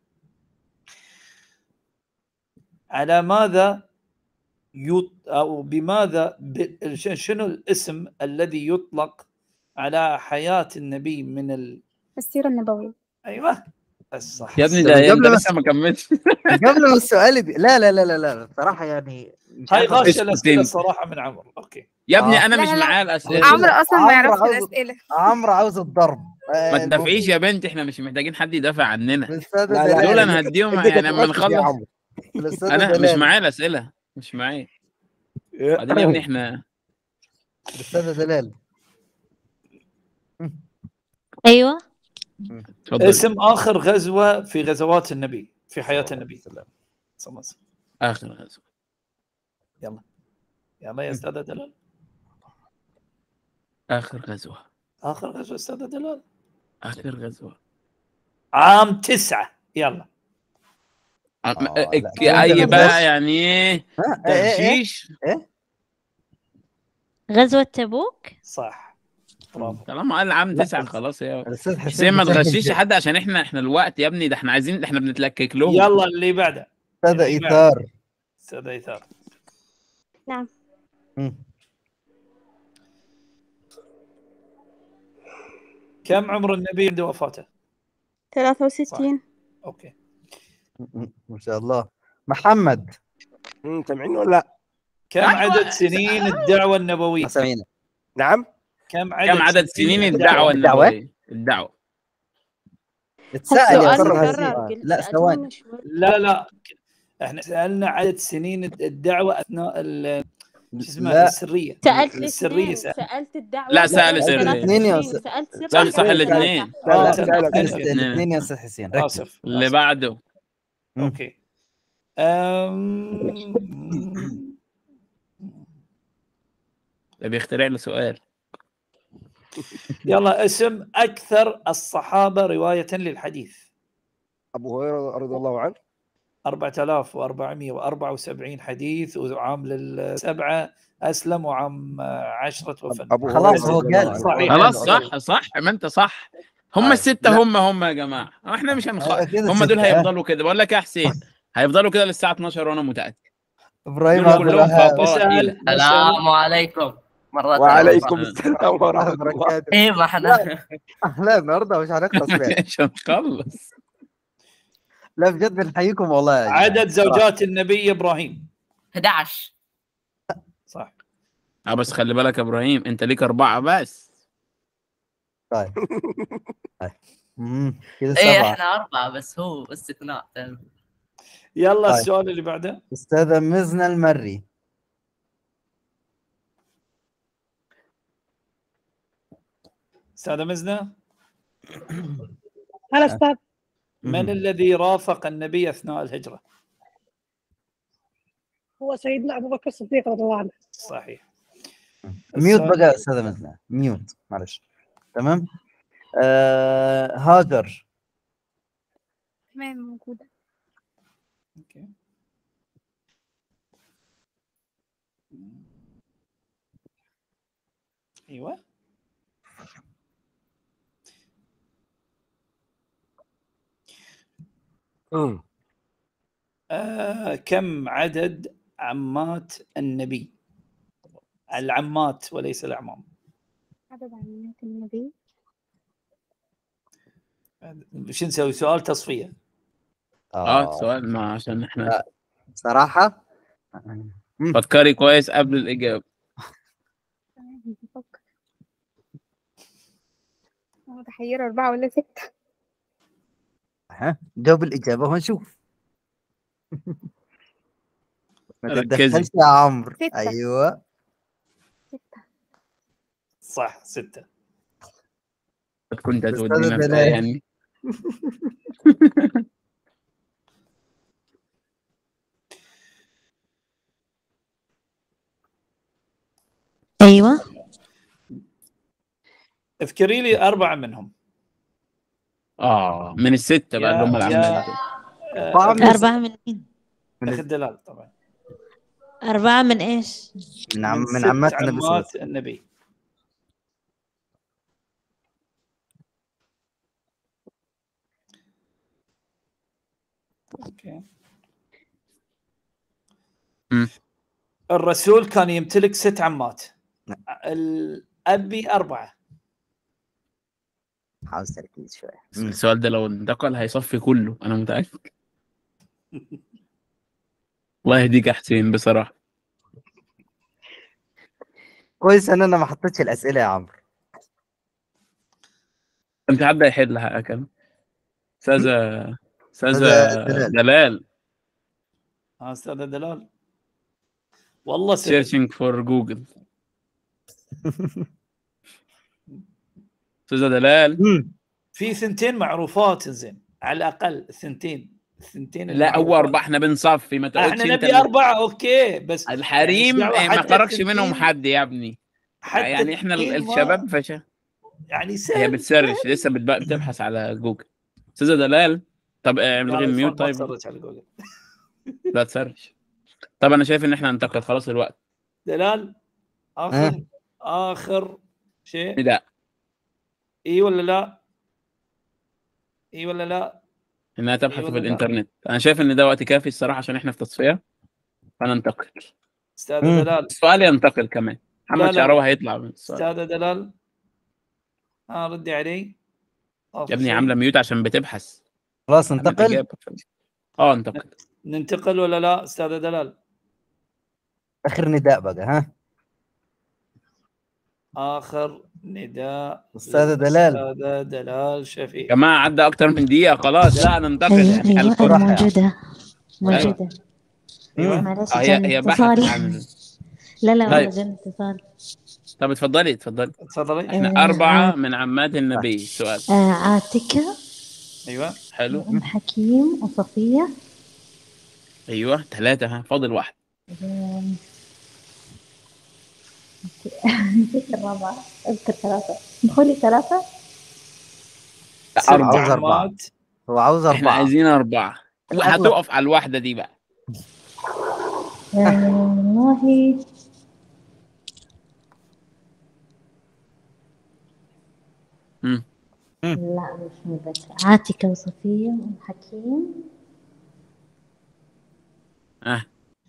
على ماذا يط... او بماذا ب... ش- شنو الاسم الذي يطلق على حياه النبي من ال... السيرة النبوية ايوه بس صح يا ابني طب ده قبل انت ما- لسه ما كملتش قبل ما السؤال يبي... لا لا لا لا لا بصراحة يعني مش هاي عارف غاشه اسكت الاسئله انت. الصراحه من عمر اوكي يا ابني آه. انا لا، مش لا، لا. معايا الاسئله عمرو أصلا ما عمرو يعرفش عاوز- الأسئلة عمرو عاوز الضرب آه، ما تدافعيش يا بنت احنا مش محتاجين حد يدافع عننا الأستاذة لا، لا، دلال دول انا هديهم اديك يعني لما تركز يا نخلص عمرو الأستاذة انا مش دلال معايا الاسئله مش معايا بعدين يا ابني احنا الأستاذة دلال ايوه اتفضل اسم اخر غزوه في غزوات النبي في حياه النبي صلى الله عليه وسلم اخر غزوه يلا يلا يا استاذه دلال اخر غزوه اخر غزوه استاذه دلال اخر غزوه عام تسعة يلا أم- آه، إك- لا. اي عندنا بقى بس. يعني ايه ها إيه إيه إيه تغشيش إيه غزوة تبوك صح برافو طالما قال عام لا، تسعة خلاص يا الاستاذ حسين حسين ما بيسهل تغشيش شيء. حد عشان احنا احنا الوقت يا ابني ده احنا عايزين احنا بنتلكك لهم يلا اللي بعده استاذ اللي بعده. ايثار استاذ ايثار نعم مم. كم عمر النبي عند وفاته؟ ثلاثة وستين اوكي ما شاء الله محمد سامعين ولا لا؟ كم عدد سنين الدعوة النبوية؟ سامعين نعم كم عدد كم عدد سنين الدعوة الدعوة؟ النبوية الدعوة اتسأل يا السؤال استاذ مكرر حسين قلت لا ثواني أتونا شوي لا لا احنا سألنا عدد سنين الدعوة اثناء ال- شو اسمه لا. السرية سألت السرية الاثنين سأل. سألت الدعوة لا، سأل سألت سري. ثلاث الاثنين يا سنين، أستاذ. سألت سري سأل صح سألت الاثنين. صح. آه، لا، سأل. سأل. الاثنين. الاثنين يا استاذ حسين ركز اسف اللي آسف. بعده مم. اوكي أم... ده بيخترع له سؤال يلا اسم اكثر الصحابة رواية للحديث ابو هريره رضي الله عنه 4474 حديث وعام للسبعة أسلم وعام عشرة وفن ابو خلاص هريرة هو رضي الله قال. عنه. صحيح. خلاص صح صح ما انت صح هم آه، الستة لا. هم هم يا جماعة احنا مش هنخ آه، كده هم دول ستة، آه. هيفضلوا كده بقول لك يا حسين هيفضلوا كده للساعة 12 وانا متأكد ابراهيم دول عبد كلهم الوهاب فطائل السلام عليكم مرة وعليكم ثانية. السلام ورحمه الله بركاته ايه ما احنا لا النهارده مش هنخلص فيها مش هنخلص لا بجد بنحييكم والله يا جماعة. عدد زوجات النبي إبراهيم 11 صح اه بس خلي بالك يا ابراهيم انت ليك اربعة بس طيب طيب. مم، كده ايه سبعة احنا اربعة بس هو استثناء يلا طيب. السؤال اللي بعده استاذة مزنة المري أستاذة مزنة هلا استاذ من مم. الذي رافق النبي أثناء الهجرة هو سيدنا ابو بكر الصديق رضي الله عنه صحيح ميوت السؤال- بقى استاذة مزنة ميوت معلش تمام آه هاجر تمام موجودة أوكي. ايوه مم. آه كم عدد عمات النبي العمات وليس الأعمام عدد عمات النبي شو نسوي سؤال تصفية اه سؤال ما عشان احنا لا. صراحة فكري كويس قبل الإجابة تمام بفكر أنا متحيرة أربعة ولا ستة ها جاوب الإجابة ونشوف ما ركزي. تتدخلش يا عمرو ستة. أيوه ستة صح ستة كنت أستاذ هتودينا في بلال. يعني ايوه اذكري لي أربعة منهم اه من الستة بقى اللي هم يا- العمال آه، أربعة من مين؟ أخ الدلال طبعا أربعة من إيش؟ من عم من ست عمات النبي صلى الله عليه عمات النبي اوكي مم. الرسول كان يمتلك ست عمات الأبي أربعة وسلم حاول تركيز شوية السؤال ده لو انتقل هيصفي كله أنا متأكد الله يهديك يا حسين بصراحة كويس إن أنا ما حطيتش الأسئلة يا عمرو كان في حد هيحلها كان أستاذة أستاذة أستاذة دلال. دلال ها أستاذ دلال والله سهل. سيرشنج فور جوجل أستاذة دلال في ثنتين معروفات زين على الأقل ثنتين الثنتين لا هو المعروفات. أربعة احنا بنصفي ما تقولش احنا أنت نبي اللي- أربعة أوكي بس الحريم يعني إيه، ما حتى خرجش الثنتين- منهم حد يا ابني حتى يعني احنا ال- الثنتين ما- الشباب فشا يعني هي سهل بتسرش لسه بتبقى بتبحث على جوجل استاذة دلال طب آه، لا، الغي الميوت ما طيب تسرج على جوجل لا تسرش طب انا شايف ان احنا ننتقل خلاص الوقت دلال ها؟ آخر اخر شيء نداء اي ولا لا؟ اي ولا لا؟ انها تبحث أيوة في ولا لا؟ الانترنت انا شايف ان ده وقت كافي الصراحه عشان احنا في تصفيه فننتقل استاذ دلال السؤال ينتقل كمان لا، محمد لا. شعراوي هيطلع من السؤال استاذ دلال اه ردي علي آخر يا ابني شيء. عامله ميوت عشان بتبحث خلاص عن ننتقل الإجابة. اه انتقل ننتقل ولا لا استاذ دلال؟ اخر نداء بقى ها اخر نداء أستاذة دلال. استاذ دلال يا شفيق جماعه عدى اكتر من دقيقه خلاص لا ننتقل ايوه يعني ايوه الكل- انا موجودة موجودة ايوه معلش آه، هي جاني هي بحث اتصال عن لا لا والله طيب. جاني اتصال طب اتفضلي اتفضلي تفضلي احنا آه، اربعه عاد- من عمات النبي سؤال آه عاتكة ايوه حلو وأم حكيم وصفية ايوه ثلاثه ها فاضل واحد آم، نسيت الرابعة اذكر ثلاثة دخولي ثلاثة لا، سبع اربعه عاوز أربعة. عمات هو عاوز احنا اربعه عايزين اربعه الأغلب. وهتقف على الواحده دي بقى آه، والله مم. لا مش متذكرة عاتكة وصفية وأم حكيم اه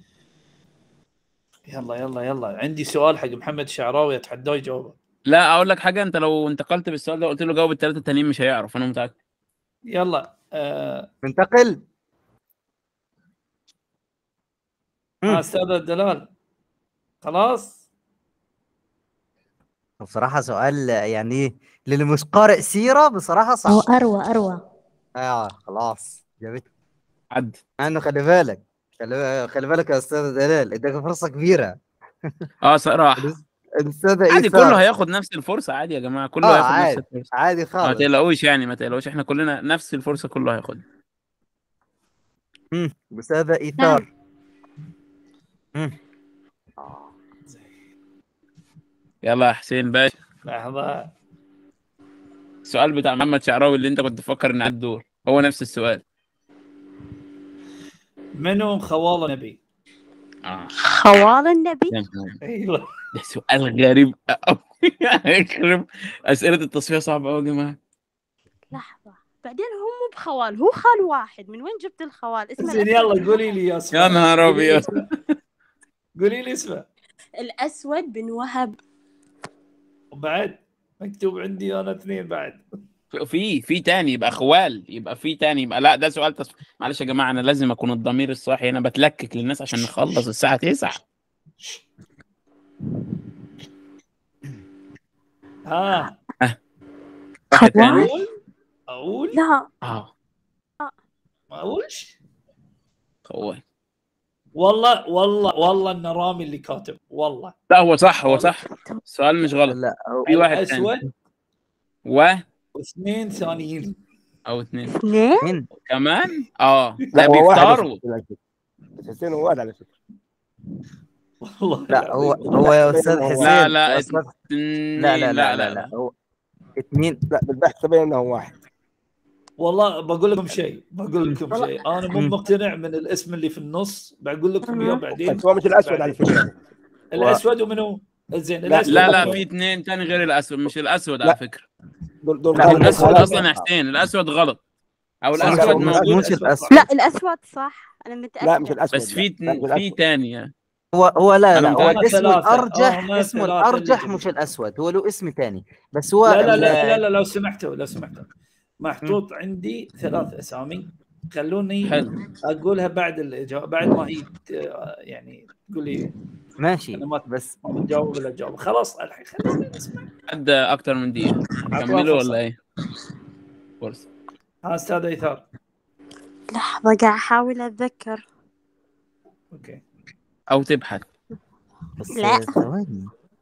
يلا يلا يلا عندي سؤال حق محمد شعراوي اتحداه يجاوبه لا اقول لك حاجه انت لو انتقلت بالسؤال ده قلت له جاوب الثلاثه التانيين مش هيعرف انا متاكد يلا آه ننتقل آه، استاذ الدلال خلاص بصراحة سؤال يعني إيه، للي مش قارئ سيرة بصراحة أو صعب أروى أروى اه خلاص جابت عد مع انه خلي بالك خلي, خلي بالك يا استاذ دلال اداك فرصة كبيرة اه صراحه الاستاذ عادي إيثار. كله هياخد نفس الفرصه عادي يا جماعه كله اه هياخد نفس عادي الفرصه عادي ما خالص تقلقوش يعني ما تقلقوش احنا كلنا نفس الفرصه كله هياخدها مم، استاذة ايثار مم. يلا يا حسين باشا لحظه السؤال بتاع محمد شعراوي اللي انت كنت تفكر ان على الدور هو نفس السؤال منو خوال النبي؟ اه خوال النبي يا نهار. ايوه ده سؤال غريب قوي يخرب اسئله التصفيه صعبه قوي يا جماعه لحظة بعدين هو مو بخوال هو خال واحد من وين جبت الخوال اسمه زين الأسود. يلا قولي لي يا اسماء يا نهار قولي لي ابيض اسمه. قولي لي اسمه الأسود بن وهب وبعد مكتوب عندي انا اثنين بعد في في تاني يبقى خوال يبقى في تاني يبقى لا ده سؤال تصف... معلش يا جماعه انا لازم اكون الضمير الصاحي انا بتلكك للناس عشان نخلص الساعه 9 ها واحد تاني اقول اقول لا اه ما اقولش خوال والله والله والله انه رامي اللي كاتب والله لا هو صح هو صح السؤال مش غلط لا هو- في واحد تاني الاسود و واثنين ثانيين او اثنين اثنين مين كمان اه لا ده هو واحد بيفطروا على فكرة. حسين هو واحد على فكرة والله لا هو العظيم. هو يا استاذ لا، حسين لا لا يا أستاذ- اتنين لا لا لا لا لا هو اثنين لا بالبحث تبين انه واحد والله بقول لكم شيء بقول لكم والله. شيء انا مو مم. مقتنع من الاسم اللي في النص بقول لكم اياه أها. بعدين بس هو مش الاسود على فكرة الاسود ومنو؟ زين لا، الاسود لا لا ومنو؟ في اثنين تاني غير الاسود مش الاسود لا. على فكره دول دول لا، خالد- الاسود خالد- اصلا يا حسين الاسود غلط او صح، الاسود هو موجود مش الاسود لا الأسود صح أنا متأكدة لا مش الاسود بس في لا، لا، مش اتنين- في الأسود. تاني هو هو لا أنا لا هو متأكد. الاسم ثلاثة. الارجح هم اسمه ثلاثة الارجح اللي مش الاسود هو له اسم ثاني بس هو لا لا ال- لا لا, لا لو سمحتوا لو سمحتوا محطوط عندي ثلاث اسامي خلوني حلو اقولها بعد الاجابه بعد ما هي ت- يعني تقول لي ماشي انا ما بس ما بتجاوب ولا تجاوب خلاص الحين خلينا نسمع عدى اكتر من دقيقه كملوا ولا ايه فرصه ها استاذ ايثار لحظة قاعد أحاول أتذكر اوكي او تبحث بس لا. ثواني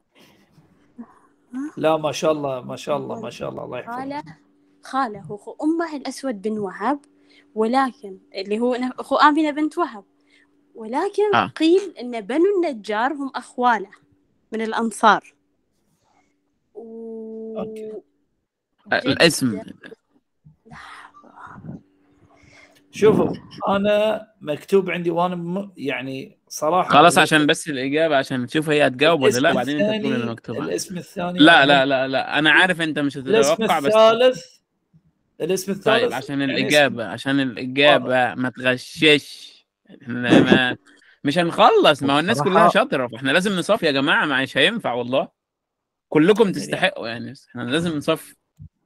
لا ما شاء الله ما شاء الله ما شاء الله الله يحفظه خاله خاله وأخو أمه الأسود بن وهب ولكن اللي هو ن- أخو آمنة بنت وهب ولكن آه. قيل أن بنو النجار هم أخواله من الأنصار و... أوكي. الاسم شوفوا انا مكتوب عندي وانا م... يعني صراحه خلاص عشان بس الاجابه عشان تشوف هي هتجاوب ولا لا الاسم بعدين انت تقول الثاني اللي مكتوب عندك. الاسم الثاني لا لا لا لا انا عارف انت مش الاسم هتتوقع بس الثالث الاسم الثالث طيب عشان يعني الإجابة عشان الإجابة ما تغشش احنا ما مش هنخلص ما هو الناس كلها بصراحة- شاطرة فاحنا لازم نصفي يا جماعة ما مش هينفع والله كلكم تستحقوا يعني احنا لازم نصفي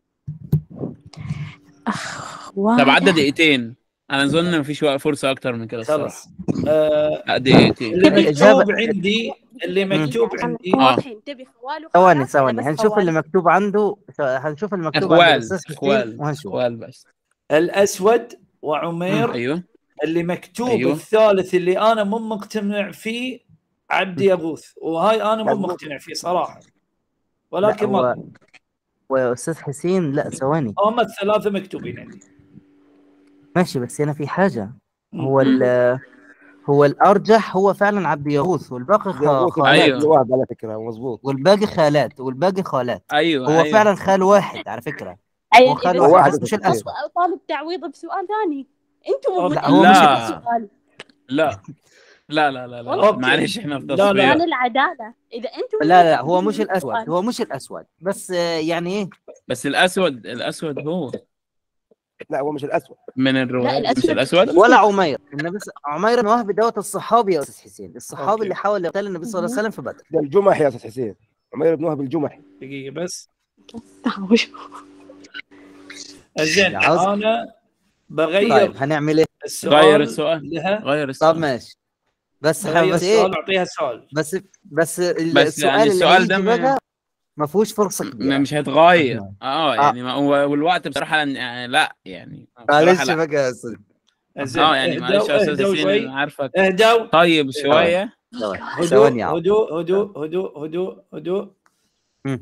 طب عدى دقيقتين انا اظن مفيش وقت فرصة اكتر من كده الصراحة خلاص آه لا، دقيقتين اللي مكتوب الإجابة- عندي اللي مكتوب عندي اه ثواني ثواني هنشوف اللي مكتوب عنده هنشوف المكتوب عند اخوال الاستاذ حسين اخوال وهنشوف اخوال بس الاسود وعمير ايوه اللي مكتوب أيوه. الثالث اللي انا مو مقتنع فيه عبد يغوث وهاي انا مو يغوث. مقتنع فيه صراحه لا ولكن هو ما ويا استاذ حسين لا ثواني هم الثلاثه مكتوبين عندي ماشي بس هنا في حاجة هو ال هو الأرجح هو فعلا عبد يغوث والباقي خ- يغوث خالات أيوه. الوهب على فكره مظبوط والباقي خالات والباقي خالات ايوه هو أيوه. فعلا خال واحد على فكرة أي هو خال إذا واحد سألت بس مش الأسود طالب تعويض بسؤال ثاني انتم لا هو مش لا. الأسود سؤال لا لا لا لا, لا. والله. معلش احنا في لا، لا. تصفية عن العدالة إذا انتم لا لا هو مش الأسود هو مش الأسود بس آه، يعني إيه بس الاسود الاسود هو لا هو مش الاسود من الروايات مش الأسود. الاسود ولا عمير النبي ص- عمير بن وهب دوت الصحابي يا استاذ حسين الصحابي أوكي. اللي حاول يقتل النبي صلى الله عليه وسلم في بدر ده الجمح يا استاذ حسين عمير بن وهب الجمحي دقيقه بس زين عاوز- انا بغير طيب هنعمل ايه السؤال غير السؤال لها غير السؤال طب ماشي بس ح- بغير بس السؤال ايه اعطيها سؤال بس بس ال- بس السؤال يعني اللي السؤال ده هيجي ما- بقى ما فيهوش فرصه ما كبيره مش هيتغير اه يعني ما هو والوقت بصراحه يعني لا يعني بصراحه معلش لا بقى يا استاذ زين اه يعني اهدوا- معلش يا استاذ اهدوا حسين شوي. أنا عارفك اهدوا طيب شويه ثواني هدوء ثواني يا عم. هدوء هدوء هدوء هدوء هدوء مم.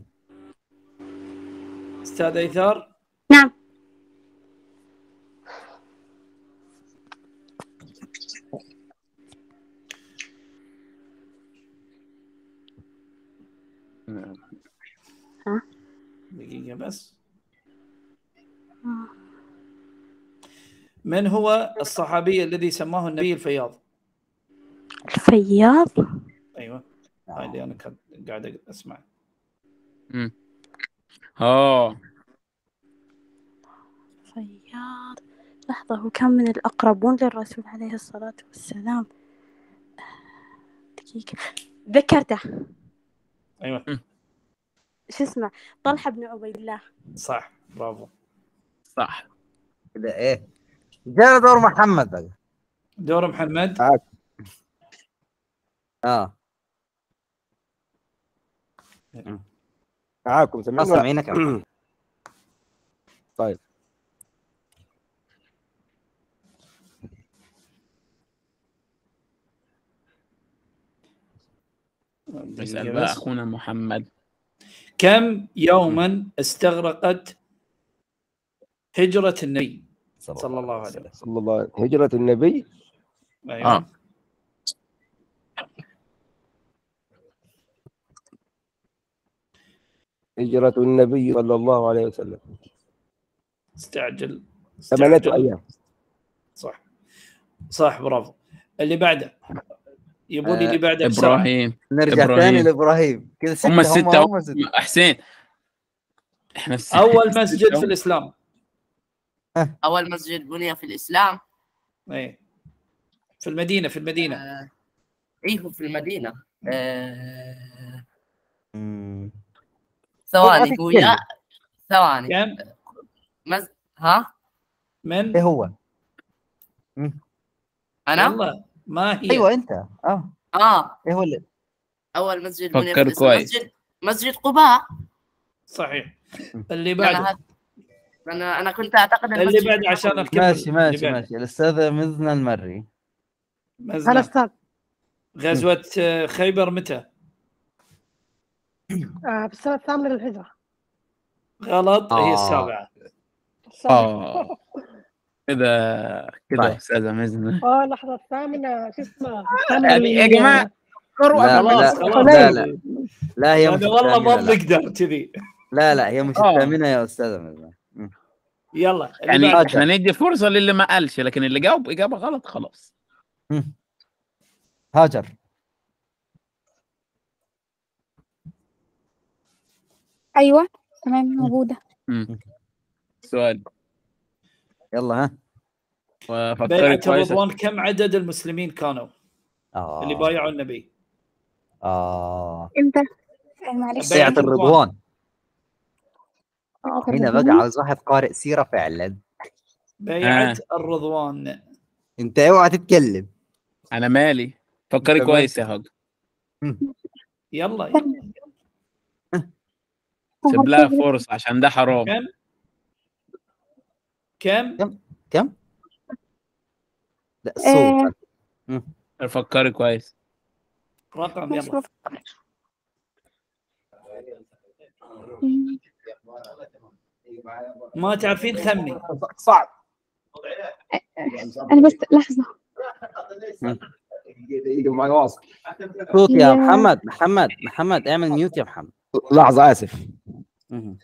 استاذ ايثار نعم ها دقيقه بس من هو الصحابي الذي سماه النبي الفياض؟ الفياض ايوه هاي اللي انا كنت قاعد اسمع مم. اه فياض لحظة هو كان من الأقربون للرسول عليه الصلاة والسلام دقيقة ذكرته ايوه شو اسمه طلحة بن عبيد الله صح برافو صح كده ايه جاء دور محمد بقى دور محمد اه معاكم اه سامعين ولا؟ سامعينك يا عم. طيب اسال دقيقة بقى بس. اخونا محمد كم يوما استغرقت هجرة النبي صلى الله عليه وسلم صلى الله عليه هجرة النبي ايوه اه هجرة النبي صلى الله عليه وسلم استعجل ثمانية استعجل. أيام صح صح برافو اللي بعده يبون اللي بعده بسرعة ابراهيم نرجع إبراهيم. ثاني لابراهيم كده ستة هم الستة هم ستة. هم- حسين احنا الستة أول مسجد في الإسلام أول مسجد بني في الإسلام ايه في المدينة في المدينة آه، إيه هو في المدينة آه، مم. ثواني أعطيك هو كلمة. يا ثواني كم مز... ها من ايه هو أنا والله ما هي ايوه انت اه آه ايه هو اللي أول مسجد بني في فكر الإسلام كويس. مسجد مسجد قباء صحيح اللي لأن بعده هذا- أنا أنا كنت أعتقد اللي المسجد بعده عشان أكمل ماشي اللي ماشي بعده. ماشي الاستاذ مزنا المري هلا مزنة. استاذ غزوة آه، خيبر متى؟ آه، في السنة الثامنة للهجرة غلط هي آه. السابعة اه كده كده طيب. استاذه مزنه اه لحظة الثامنة شو اسمه الثامنة يعني يا لل- جماعه قروا لا خلاص لا خلاص لا لا لا هي مش أنا والله ما الثامنة لا. بنقدر كذي لا لا هي مش آه. الثامنة يا استاذة مزنا مم. يلا اللي يعني بعده. احنا ندي فرصه للي ما قالش لكن اللي جاوب اجابه غلط خلاص هاجر أيوة تمام موجودة مم. سؤال يلا ها وفكري بيعة كويس الرضوان كم عدد المسلمين كانوا اه اللي بايعوا النبي؟ اه إمتى؟ آه، معلش بيعة الرضوان بيعة هنا بقى الرضوان. عاوز واحد قارئ سيرة فعلا بيعة آه. الرضوان انت اوعى تتكلم انا مالي فكري أنت كويس يا هاجر يلا يلا سيب لها فرصه عشان ده حرام كم؟ كم؟ كم؟ كم؟ لا آه، الصوت فكري كويس رقم مش يلا بفكر. مم. ما تعرفين خمي صعب أنا بس لحظة معي واصل صوت يا يا- محمد محمد محمد اعمل ميوت يا محمد لحظه اسف مهم.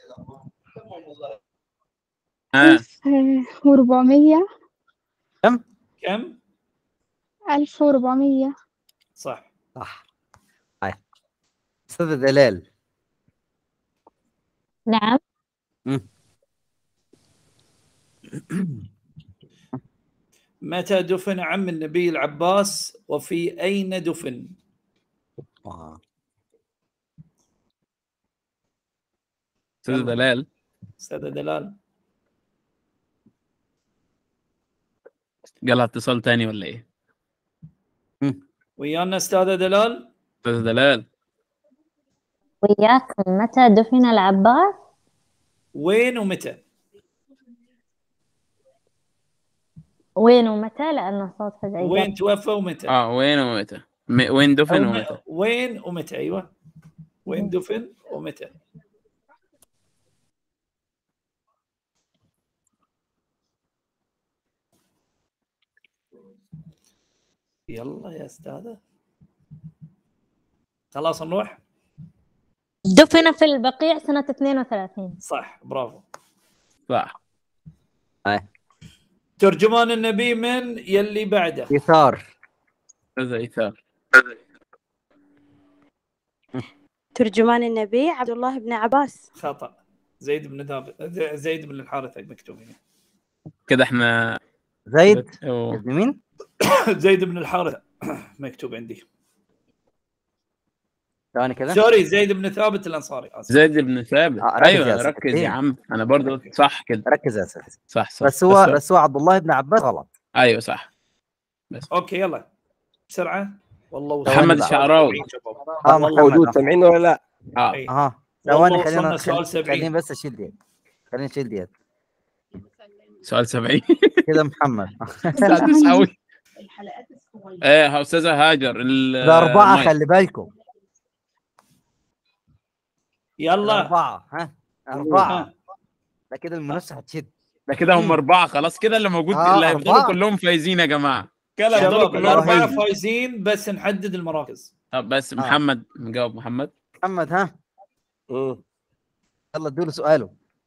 ها ألف وربعمية كم؟ ألف وربعمية صح صح هاي استاذ دلال نعم مم. متى دفن عم النبي العباس وفي أين دفن؟ آه. استاذ دلال أستاذ دلال جالها اتصال تاني ولا ايه؟ ويانا أستاذة دلال استاذ دلال وياكم متى دفن العباس وين ومتى؟ وين ومتى لأن صوت فجأة وين توفى ومتى؟ اه وين ومتى؟ م- وين دفن أو م- ومتى؟ وين ومتى أيوه وين دفن ومتى؟ يلا يا استاذه خلاص نروح دفن في البقيع سنة 32 صح برافو صح هاي ترجمان النبي من يلي بعده يسار استاذ ايثار ترجمان النبي عبد الله بن عباس خطا زيد بن ثابت زيد بن الحارث مكتوب هنا كده احنا زيد أوه. ابن مين؟ زيد بن الحارث مكتوب عندي ثواني كذا سوري زيد بن ثابت الانصاري اسف زيد بن ثابت آه، ركز يا ايوه أسد. ركز إيه. يا عم انا برضو قلت صح كده ركز يا سيدي صح صح بس هو بس هو عبد الله بن عباس غلط ايوه صح اوكي يلا بسرعه والله وصلنا محمد سؤال الشعراوي. 70 شباب. اه والله محمد موجود آه. سامعين ولا لا؟ اه إيه. اه والله ثواني وصلنا خلينا سؤال خل- 70. خليني بس اشيل ديت خليني اشيل ديت سؤال 70 كده محمد الساعه 9 و- ايه يا استاذه هاجر ال- ده أربعة المايك. خلي بالكم يلا أربعة ها أربعة ده كده المنافسة هتشد ده كده هم اربعه خلاص كده اللي موجود آه، اللي هيفضلوا أربعة. كلهم فايزين يا جماعه كده هيفضلوا شباب كلهم الاربعه فايزين فايزين بس نحدد المراكز طب بس محمد نجاوب محمد محمد ها يلا ادوا له سؤاله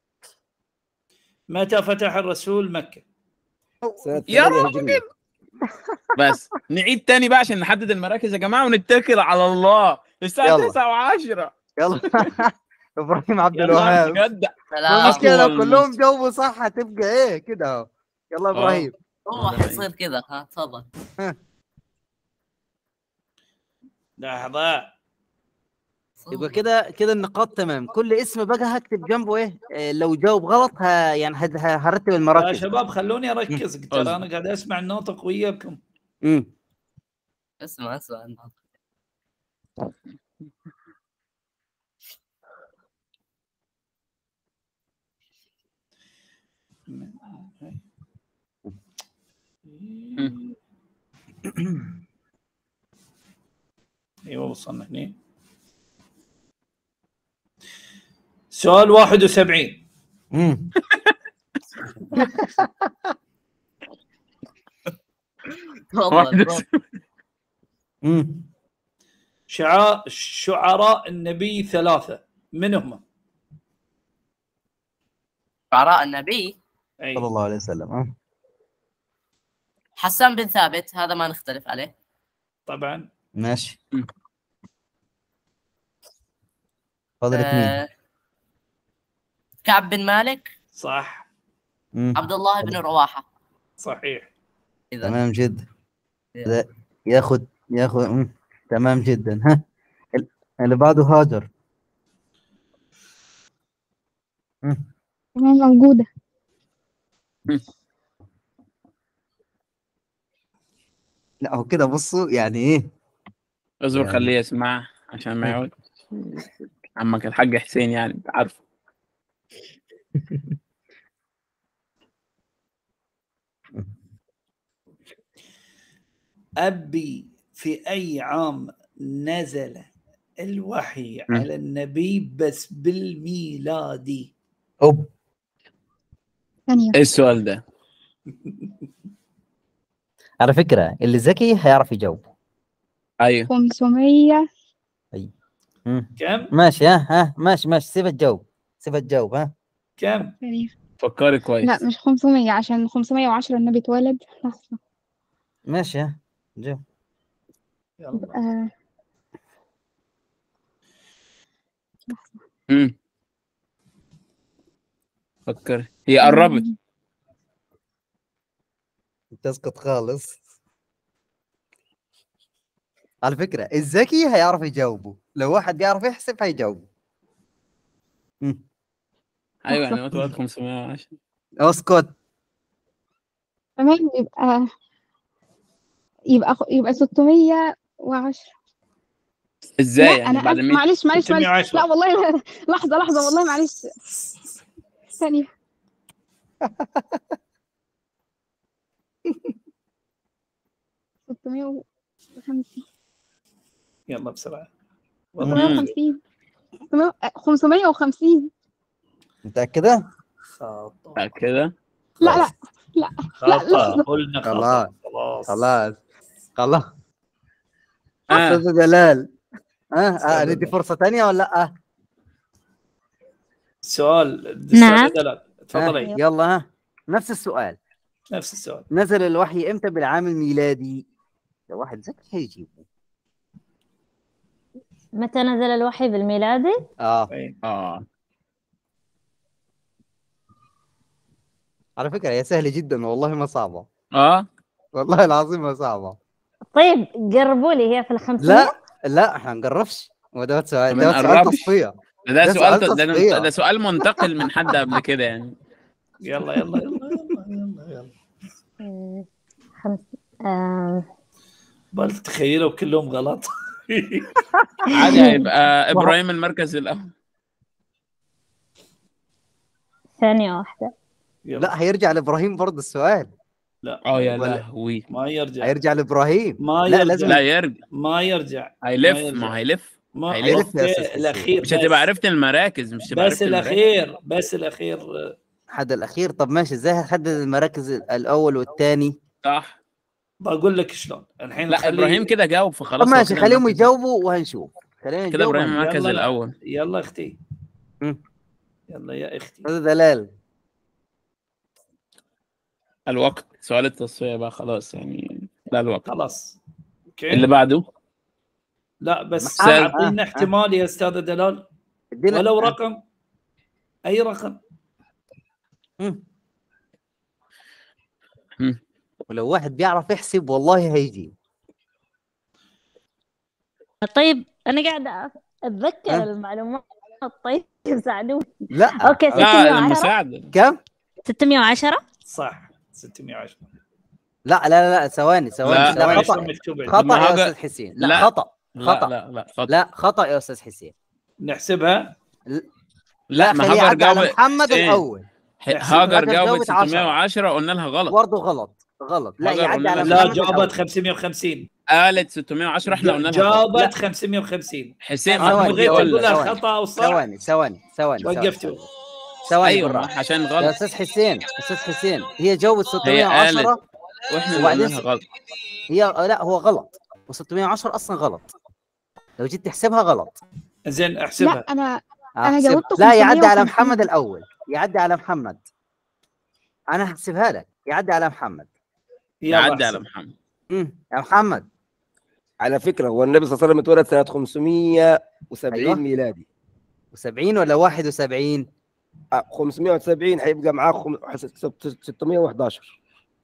متى فتح الرسول مكه؟ سنة يا 8 راجل. هجرية بس نعيد تاني بقى عشان نحدد المراكز يا جماعه ونتكل على الله الساعه يلا. 9 و10 يلا ابراهيم عبد يلا الوهاب بجد المشكلة لو أطول كلهم جاوبوا صح هتبقى ايه كده اهو يلا ابراهيم هو حيصير كذا ها تفضل لحظه يبقى كده كده النقاط تمام كل اسم بقى هكتب جنبه ايه آه، لو جاوب غلط ه... يعني هد- ه- هرتب يا المراكز شباب خلوني اركز مم. ترى انا قاعد اسمع الناطق وياكم امم اسمع اسمع ايوه وصلنا هنا سؤال 71 امم تفضل تفضل. امم شعاع شعراء النبي ثلاثة من هم؟ شعراء النبي أي. صلى الله عليه وسلم ها حسان بن ثابت هذا ما نختلف عليه طبعا ماشي فاضل اثنين آه، كعب بن مالك صح مم. عبد الله بن رواحة صحيح إذا تمام جدا لا ياخد ياخد مم. تمام جدا ها ال- اللي بعده هاجر مم. تمام موجودة لا هو كده بصوا يعني ايه اصبر يعني- خليه يسمع عشان ما يقعد عمك الحاج حسين يعني انت عارفه أبي في أي عام نزل الوحي على النبي بس بالميلادي اوب ثانية ايه السؤال ده؟ على فكرة اللي ذكي هيعرف يجاوب ايوه 500 مم. كم؟ ماشي ها ها ماشي ماشي سيبها تجاوب سيبها تجاوب ها كم؟ ثانية فكري كويس لا مش 500 عشان 510 النبي اتولد لحظة ماشي ها جاوب يبقى امم فكري هي قربت تسقط خالص على فكرة الذكي هيعرف يجاوبه لو واحد بيعرف يحسب هيجاوبه مم. ايوه يعني هو اتولد 510 اسكت تمام يبقى يبقى خ- يبقى 610 ازاي لا يعني انا بعد آسف، 100 معلش معلش معلش 610. لا والله لحظة لحظة والله معلش ثانية ستمية وخمسين يلا بسرعة ستمية وخمسين خمسمية وخمسين متأكدة؟ خطأ كده لا لا لا لا خطأ لحظة قلنا خلاص خطأ خلاص خلاص خلاص آه. استاذ جلال ها آه أستاذ ندي فرصة ثانية ولا لا؟ سؤال نعم. دلال ها تفضلي يلا ها نفس السؤال نفس السؤال نزل الوحي امتى بالعام الميلادي؟ لو واحد ذكي هيجيبه متى نزل الوحي بالميلادي؟ اه اه على فكرة هي سهلة جدا والله ما صعبة اه والله العظيم ما صعبة طيب قربوا لي هي في الخمسية لا لا احنا نقرفش هو ده سؤال ما ده سؤال نقربش. تصفية ده, ده ده سؤال سؤال ده, تصفية. ده سؤال منتقل من حد قبل كده يعني يلا يلا يلا يلا يلا مم، خمس آم، بل تخيلوا كلهم غلط عادي هيبقى ابراهيم المركز الاول ثانية واحدة لا هيرجع لابراهيم برضه السؤال لا اه يا ولا- لهوي ما يرجع هيرجع لابراهيم ما لا يرجع لازم لا يرجع ما يرجع هيلف يرجع. ما هيلف ما هيلف أوكي، يا أستاذ حسين. الاخير مش هتبقى بس. عرفت المراكز مش هتبقى بس عرفت المراكز الاخير بس الاخير حد الاخير طب ماشي ازاي هنحدد المراكز الاول والثاني صح بقول لك شلون الحين لا نخلي- ابراهيم كده جاوب طب فخلاص هو ماشي كده خليهم المركز- يجاوبوا وهنشوف خلينا كده نجاوب ابراهيم وهنشوف. المركز يلا. الاول يلا اختي مم. يلا يا اختي استاذ دلال الوقت سؤال التصفية بقى خلاص يعني ده الوقت خلاص اوكي اللي بعده لا بس محمد. اعطينا آه، آه. احتمال يا استاذ دلال ادينا- ولو رقم اي رقم مم. مم. ولو واحد بيعرف يحسب والله هيجي طيب أنا قاعدة أتذكر ها؟ المعلومات طيب ساعدوني لا أوكي لا 610 المساعدة كم 610 صح 610 لا لا لا, لا ثواني ثواني لا. لا, لا خطا مكتوب عندي. خطا لما يا هاجر- استاذ حسين لا, لا. خطا لا خطا لا لا خطأ لا خطا يا استاذ حسين نحسبها لا ما خليه هاجر يعدي على جاوب محمد إيه؟ الاول ح- هاجر هاجر جاوبت جاوبت 10. 610 قلنا لها غلط برضه غلط غلط لا هاجر يعدي قلنا على لها لا محمد جاوبت الأول. 550 قالت 610 احنا قلنا لها غلط جاوبت 550 حسين ثواني، ما بغيت تقول اقول لها ثواني. خطا او صح ثواني ثواني ثواني ثواني وقفتوا ثواني ايوه بالراحه عشان يا غلط استاذ حسين استاذ حسين هي جاوبت هي قالت 610 واحنا اللي وبعدين قلنا لها غلط هي لا هو غلط و610 اصلا غلط لو جيت تحسبها غلط زين لا احسبها أنا أحسب. جاوبت لا يعدي على 550. محمد الاول يعدي على محمد انا هحسبها لك يعدي على محمد يعدي على محمد امم يا محمد على فكره هو النبي صلى الله عليه وسلم اتولد سنه 570 أيوة. ميلادي و70 ولا 71 آه، 570 هيبقى معاه خم... 611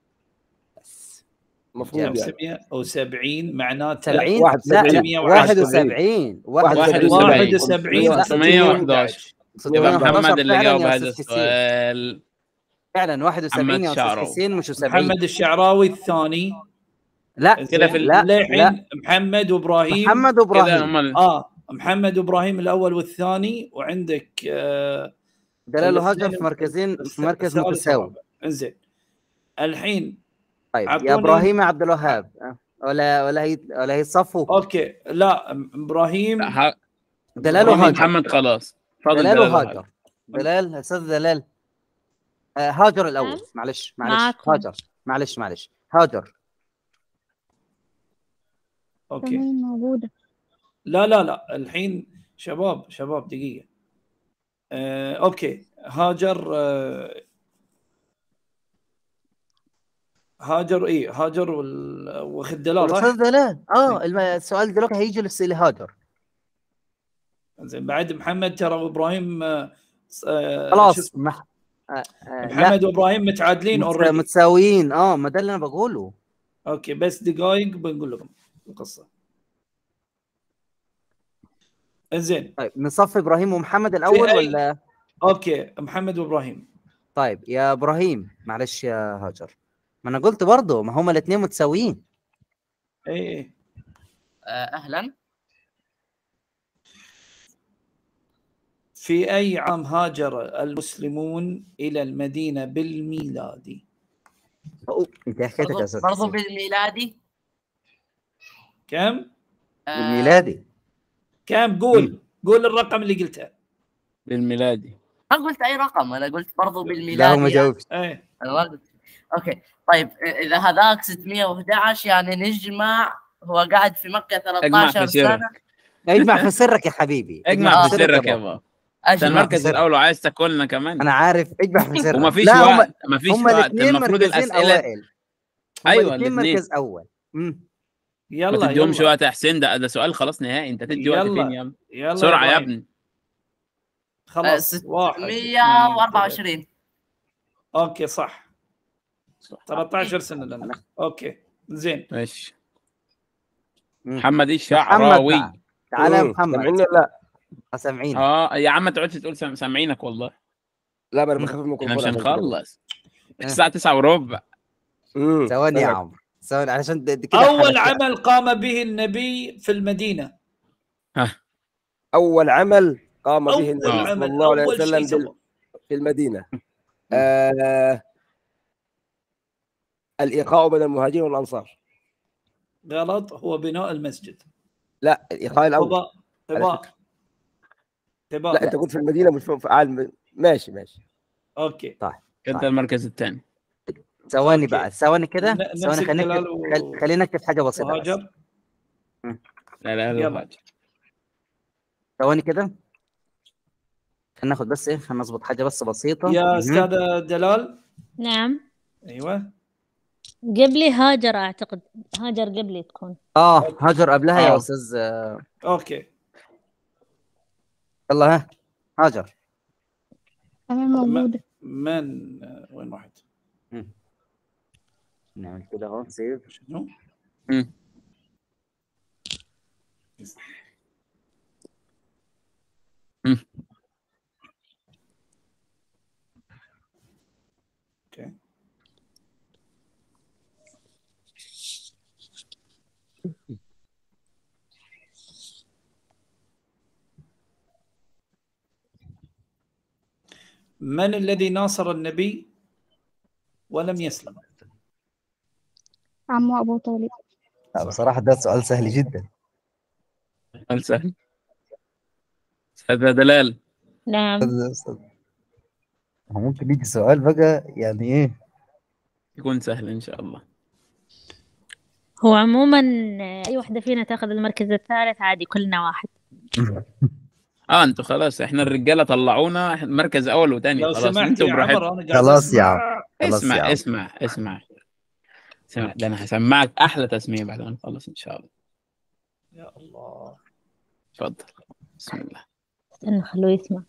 المفروض يعني 570 معناته 70 واحد لا لا وسبعين. 71 71 71 611 يبقى 611 محمد اللي فعلاً جاوب يا هذا أستاذ حسين. السؤال فعلا 71 محمد يا استاذ شعراوي. حسين مش 70 محمد الشعراوي الثاني لا كده في ال- لا للحين لا محمد وابراهيم محمد كده وابراهيم هم ال- اه محمد وابراهيم الاول والثاني وعندك آه دلال وهاجر الاثنين في مركزين الث- في مركز الثالث متساوي والرابع. انزين الحين طيب عطوني- يا ابراهيم يا عبد الوهاب أه، ولا ولا هي ولا هي صفو اوكي لا لا، ابراهيم ها- دلال إبراهيم وهاجر محمد خلاص فاضل دلال دلال وهاجر وهاجر دلال استاذ دلال آه هاجر الاول نعم. معلش معلش معاكم. هاجر معلش معلش هاجر اوكي تمام موجودة لا لا لا الحين شباب شباب دقيقة آه، اوكي هاجر آه، هاجر ايه هاجر وال- واخد دلال صح؟ استاذ دلال اه الم- السؤال دلوقتي هيجي لس- لهاجر زين بعد محمد ترى وابراهيم آه، آه، شو خلاص اسمه؟ مح... آه آه لا محمد وابراهيم متعادلين مت- اوريدي متساويين اه ما ده اللي انا بقوله اوكي بس دقائق بنقول لكم القصة زين طيب نصفي ابراهيم ومحمد الاول أي- ولا اوكي محمد وابراهيم طيب يا ابراهيم معلش يا هاجر ما انا قلت برضه ما هما الاثنين متساويين اي اي آه، اهلا في اي عام هاجر المسلمون الى المدينة بالميلادي؟ أوه. انت حكيتك يا برضو, استاذ برضو حسين. بالميلادي كم؟ آه، بالميلادي كم قول قول الرقم اللي قلته بالميلادي ما قلت اي رقم انا قلت برضو بالميلادي لا هو ما يعني. جاوبش ايه انا ما قلت اوكي طيب اذا هذاك 611 يعني نجمع هو قاعد في مكه اجمع 13 في سرك سنه اجمع في سرك يا حبيبي اجمع في سرك يا يا بابا. بابا انت اجمع المركز الاول وعايز تاكلنا كمان انا عارف اجمع في سرك وما فيش لا هما- وقت ما فيش هما وقت الاثنين المفروض مركزين الاسئله اوائل هما ايوه الاثنين الاثنين مركز اول مم. ما يلا تديهمش يلا وقت يا حسين ده ده سؤال خلاص نهائي انت تدي وقت يلا. فين يلا يلا بسرعه يا إبراهيم. ابني خلاص آه، واحد اثنين، 624 اوكي صح صح. 13 سنة لنا اوكي زين ماشي مم. محمد محمد الشعراوي بقى. تعالى يا مم. محمد سامعيني ولا لا؟ آه، سامعين اه يا عم ما تقعدش تقول سام- سامعينك والله لا ما انا بخاف من احنا الميكروفون مش عشان كده. هنخلص الساعه 9 وربع مم. ثواني يا سامعك. عمرو ثواني علشان د- د- كده اول حركت. عمل قام به النبي في المدينة اول عمل قام به اول النبي صلى عمل الله عليه اول شيء وسلم بال... سوى في المدينه آه... الايقاع بين المهاجرين والانصار غلط هو بناء المسجد لا الايقاع الاول قباء قباء قباء لا انت قلت في المدينه مش في في عالم ماشي ماشي اوكي طيب انت المركز الثاني ثواني أوكي. بقى ثواني كده ن- نفس ثواني خلينا الدلال نكتب و- خل- خلينا نكتب حاجه بسيطه بس. وهاجر لا لا يلا. لا ثواني كده خلينا ناخد بس ايه خلينا نظبط حاجه بس بسيطه يا مهم. استاذة دلال نعم ايوه قبلي هاجر أعتقد هاجر قبلي تكون اه هاجر قبلها يا آه. استاذ آه، اوكي يلا ها هاجر تمام موجودة من وين واحد نعمل كده اهو سيف شنو؟ مم. مم. اوكي من الذي ناصر النبي ولم يسلم؟ عمو أبو طالب لا، بصراحه ده سؤال سهل جدا سؤال سهل استاذ دلال نعم هو ممكن يجي سؤال بقى يعني ايه يكون سهل ان شاء الله هو عموما أي واحدة فينا تاخذ المركز الثالث عادي كلنا واحد اه انتوا خلاص احنا الرجاله طلعونا مركز اول وثاني لو خلاص سمحت انتوا يا عمر براحتكم انا قاعد خلاص يا أسمع. عم خلاص يا اسمع عم. اسمع اسمع اسمع ده انا هسمعك احلى تسمية بعد ما نخلص ان شاء الله يا الله اتفضل بسم الله استنى خلوه يسمع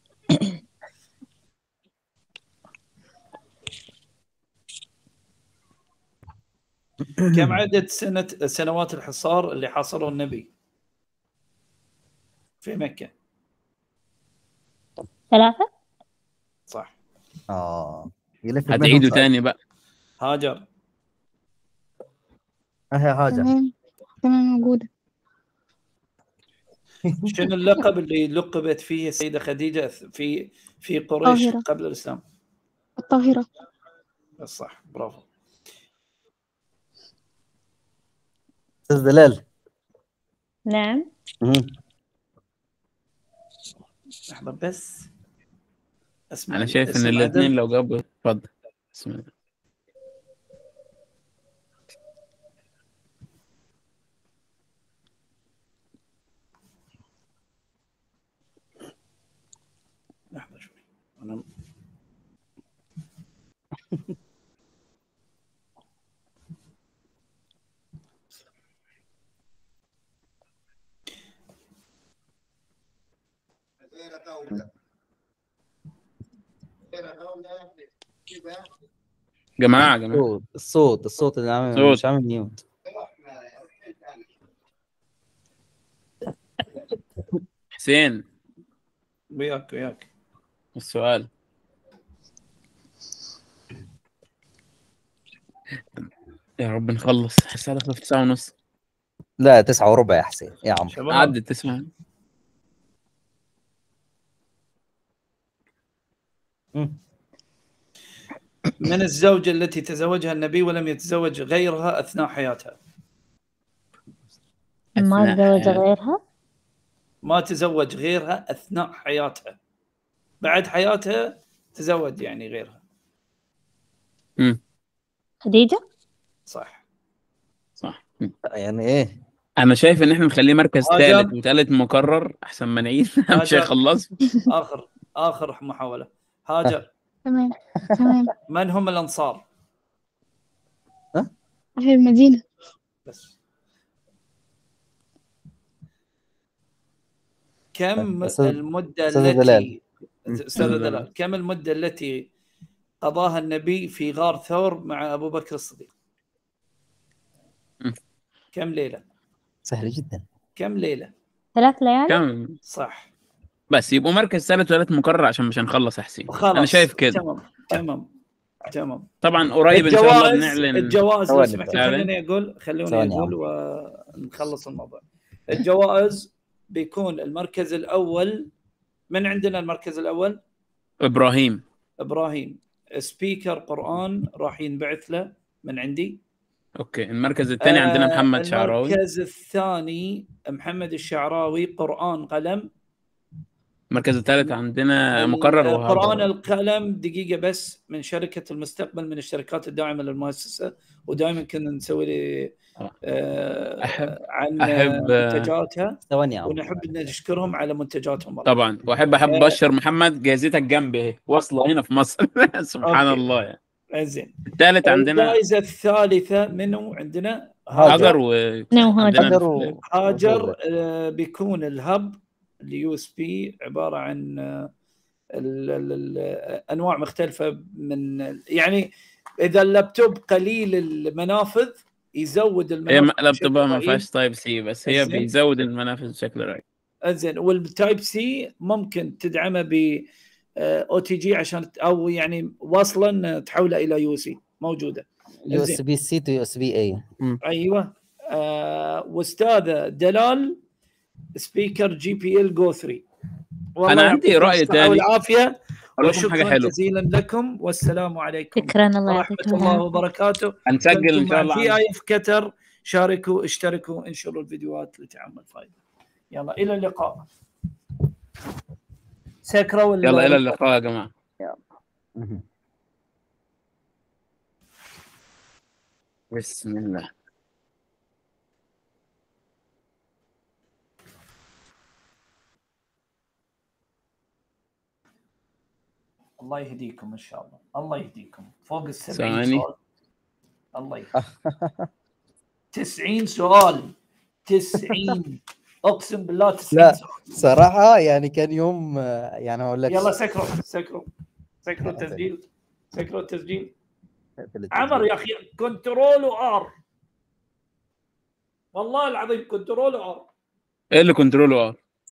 كم عدد سنة سنوات الحصار اللي حاصره النبي في مكة ثلاثة صح اه يلف هتعيده بينهم صح؟ تاني بقى هاجر اهي هاجر تمام تمام موجودة شنو اللقب اللي لقبت فيه السيدة خديجة في في قريش طاهرة. قبل الإسلام الطاهرة صح برافو استاذ دلال نعم مهم. لحظة بس اسمع انا شايف ان اسم الاثنين عدل. لو جابوا اتفضل بسم الله لحظة شوي أنا جماعة جماعة الصوت الصوت الصوت اللي عامل صوت. مش عامل ميوت حسين وياك وياك السؤال يا رب نخلص الساعة داخلة في تسعة ونص لا تسعة وربع يا حسين يا عم شباب عدت تسمع مم. من الزوجة التي تزوجها النبي ولم يتزوج غيرها أثناء حياتها ما أثناء تزوج حياته. غيرها ما تزوج غيرها أثناء حياتها بعد حياتها تزوج يعني غيرها خديجة صح صح يعني ايه انا شايف ان احنا نخليه مركز هاجر. ثالث وثالث مكرر احسن ما نعيد مش هاجر. هيخلص آخر آخر محاولة هاجر تمام تمام من هم الأنصار أهل المدينة بس كم أستاذ- المدة أستاذ التي دلال. أستاذ مم. دلال كم المدة التي قضاها النبي في غار ثور مع أبو بكر الصديق مم. كم ليلة سهل جدا كم ليلة ثلاث ليالي كم صح بس يبقوا مركز ثالث وثالث مكرر عشان مش هنخلص يا حسين خلاص انا شايف كده تمام تمام تمام طبعا قريب ان شاء الله الجوائز بنعلن الجوائز لو ثواني سمحت ثواني. خليني اقول خلوني ثواني يا اقول ونخلص الموضوع الجوائز بيكون المركز الاول من عندنا المركز الاول ابراهيم ابراهيم سبيكر قران راح ينبعث له من عندي اوكي المركز الثاني عندنا آه، محمد شعراوي المركز الثاني محمد الشعراوي قران قلم المركز الثالث عندنا مكرر قرآن وهذا القلم دقيقة بس من شركة المستقبل من الشركات الداعمة للمؤسسة ودائما كنا نسوي لي آه، أحب عن أحب- منتجاتها ثواني يا عم ونحب ان نشكرهم على منتجاتهم مرة. طبعا واحب احب آه. ابشر محمد جايزتك جنبي اهي واصله هنا في مصر سبحان أوكي. الله يعني زين الثالث عندنا الجائزة الثالثة منو عندنا؟ هاجر و نعم هاجر. عندنا هاجر و- هاجر آه، بيكون الهب اليو اس بي عبارة عن آه، ال- ال- ال- انواع مختلفة من يعني اذا اللابتوب قليل المنافذ يزود هي المنافذ م- لابتوبها ما بشكل فيهاش رهيب. تايب سي بس هي زين. بيزود المنافذ بشكل رهيب زين والتايب سي ممكن تدعمه ب او تي جي عشان او يعني واصلا تحوله الى يو سي موجوده يو اس زين. بي سي تو يو اس بي اي ايوه آه واستاذه دلال سبيكر جي بي ال جو 3 والله أنا عندي يعطيكم رأي الصحة تاني. والعافيه أقول لكم حاجة وشكرا حلوة. جزيلا لكم والسلام عليكم شكرا الله ورحمه يعطيكم الله العافية. وبركاته هنسجل ان كنتم شاء الله مع في عن- اي اف كتر شاركوا اشتركوا انشروا الفيديوهات لتعم الفائده يلا الى اللقاء سكروا ال- يلا الى اللقاء يا جماعه بسم الله الله يهديكم ان شاء الله الله يهديكم فوق ال 70 ثواني. سؤال الله يهديكم 90 سؤال 90 اقسم بالله 90 لا سؤال صراحة يعني كان يوم آه، يعني اقول لك يلا سكروا سكروا سكروا التسجيل سكروا التسجيل في عمر يا اخي كنترول ار والله العظيم كنترول ار ايه اللي كنترول ار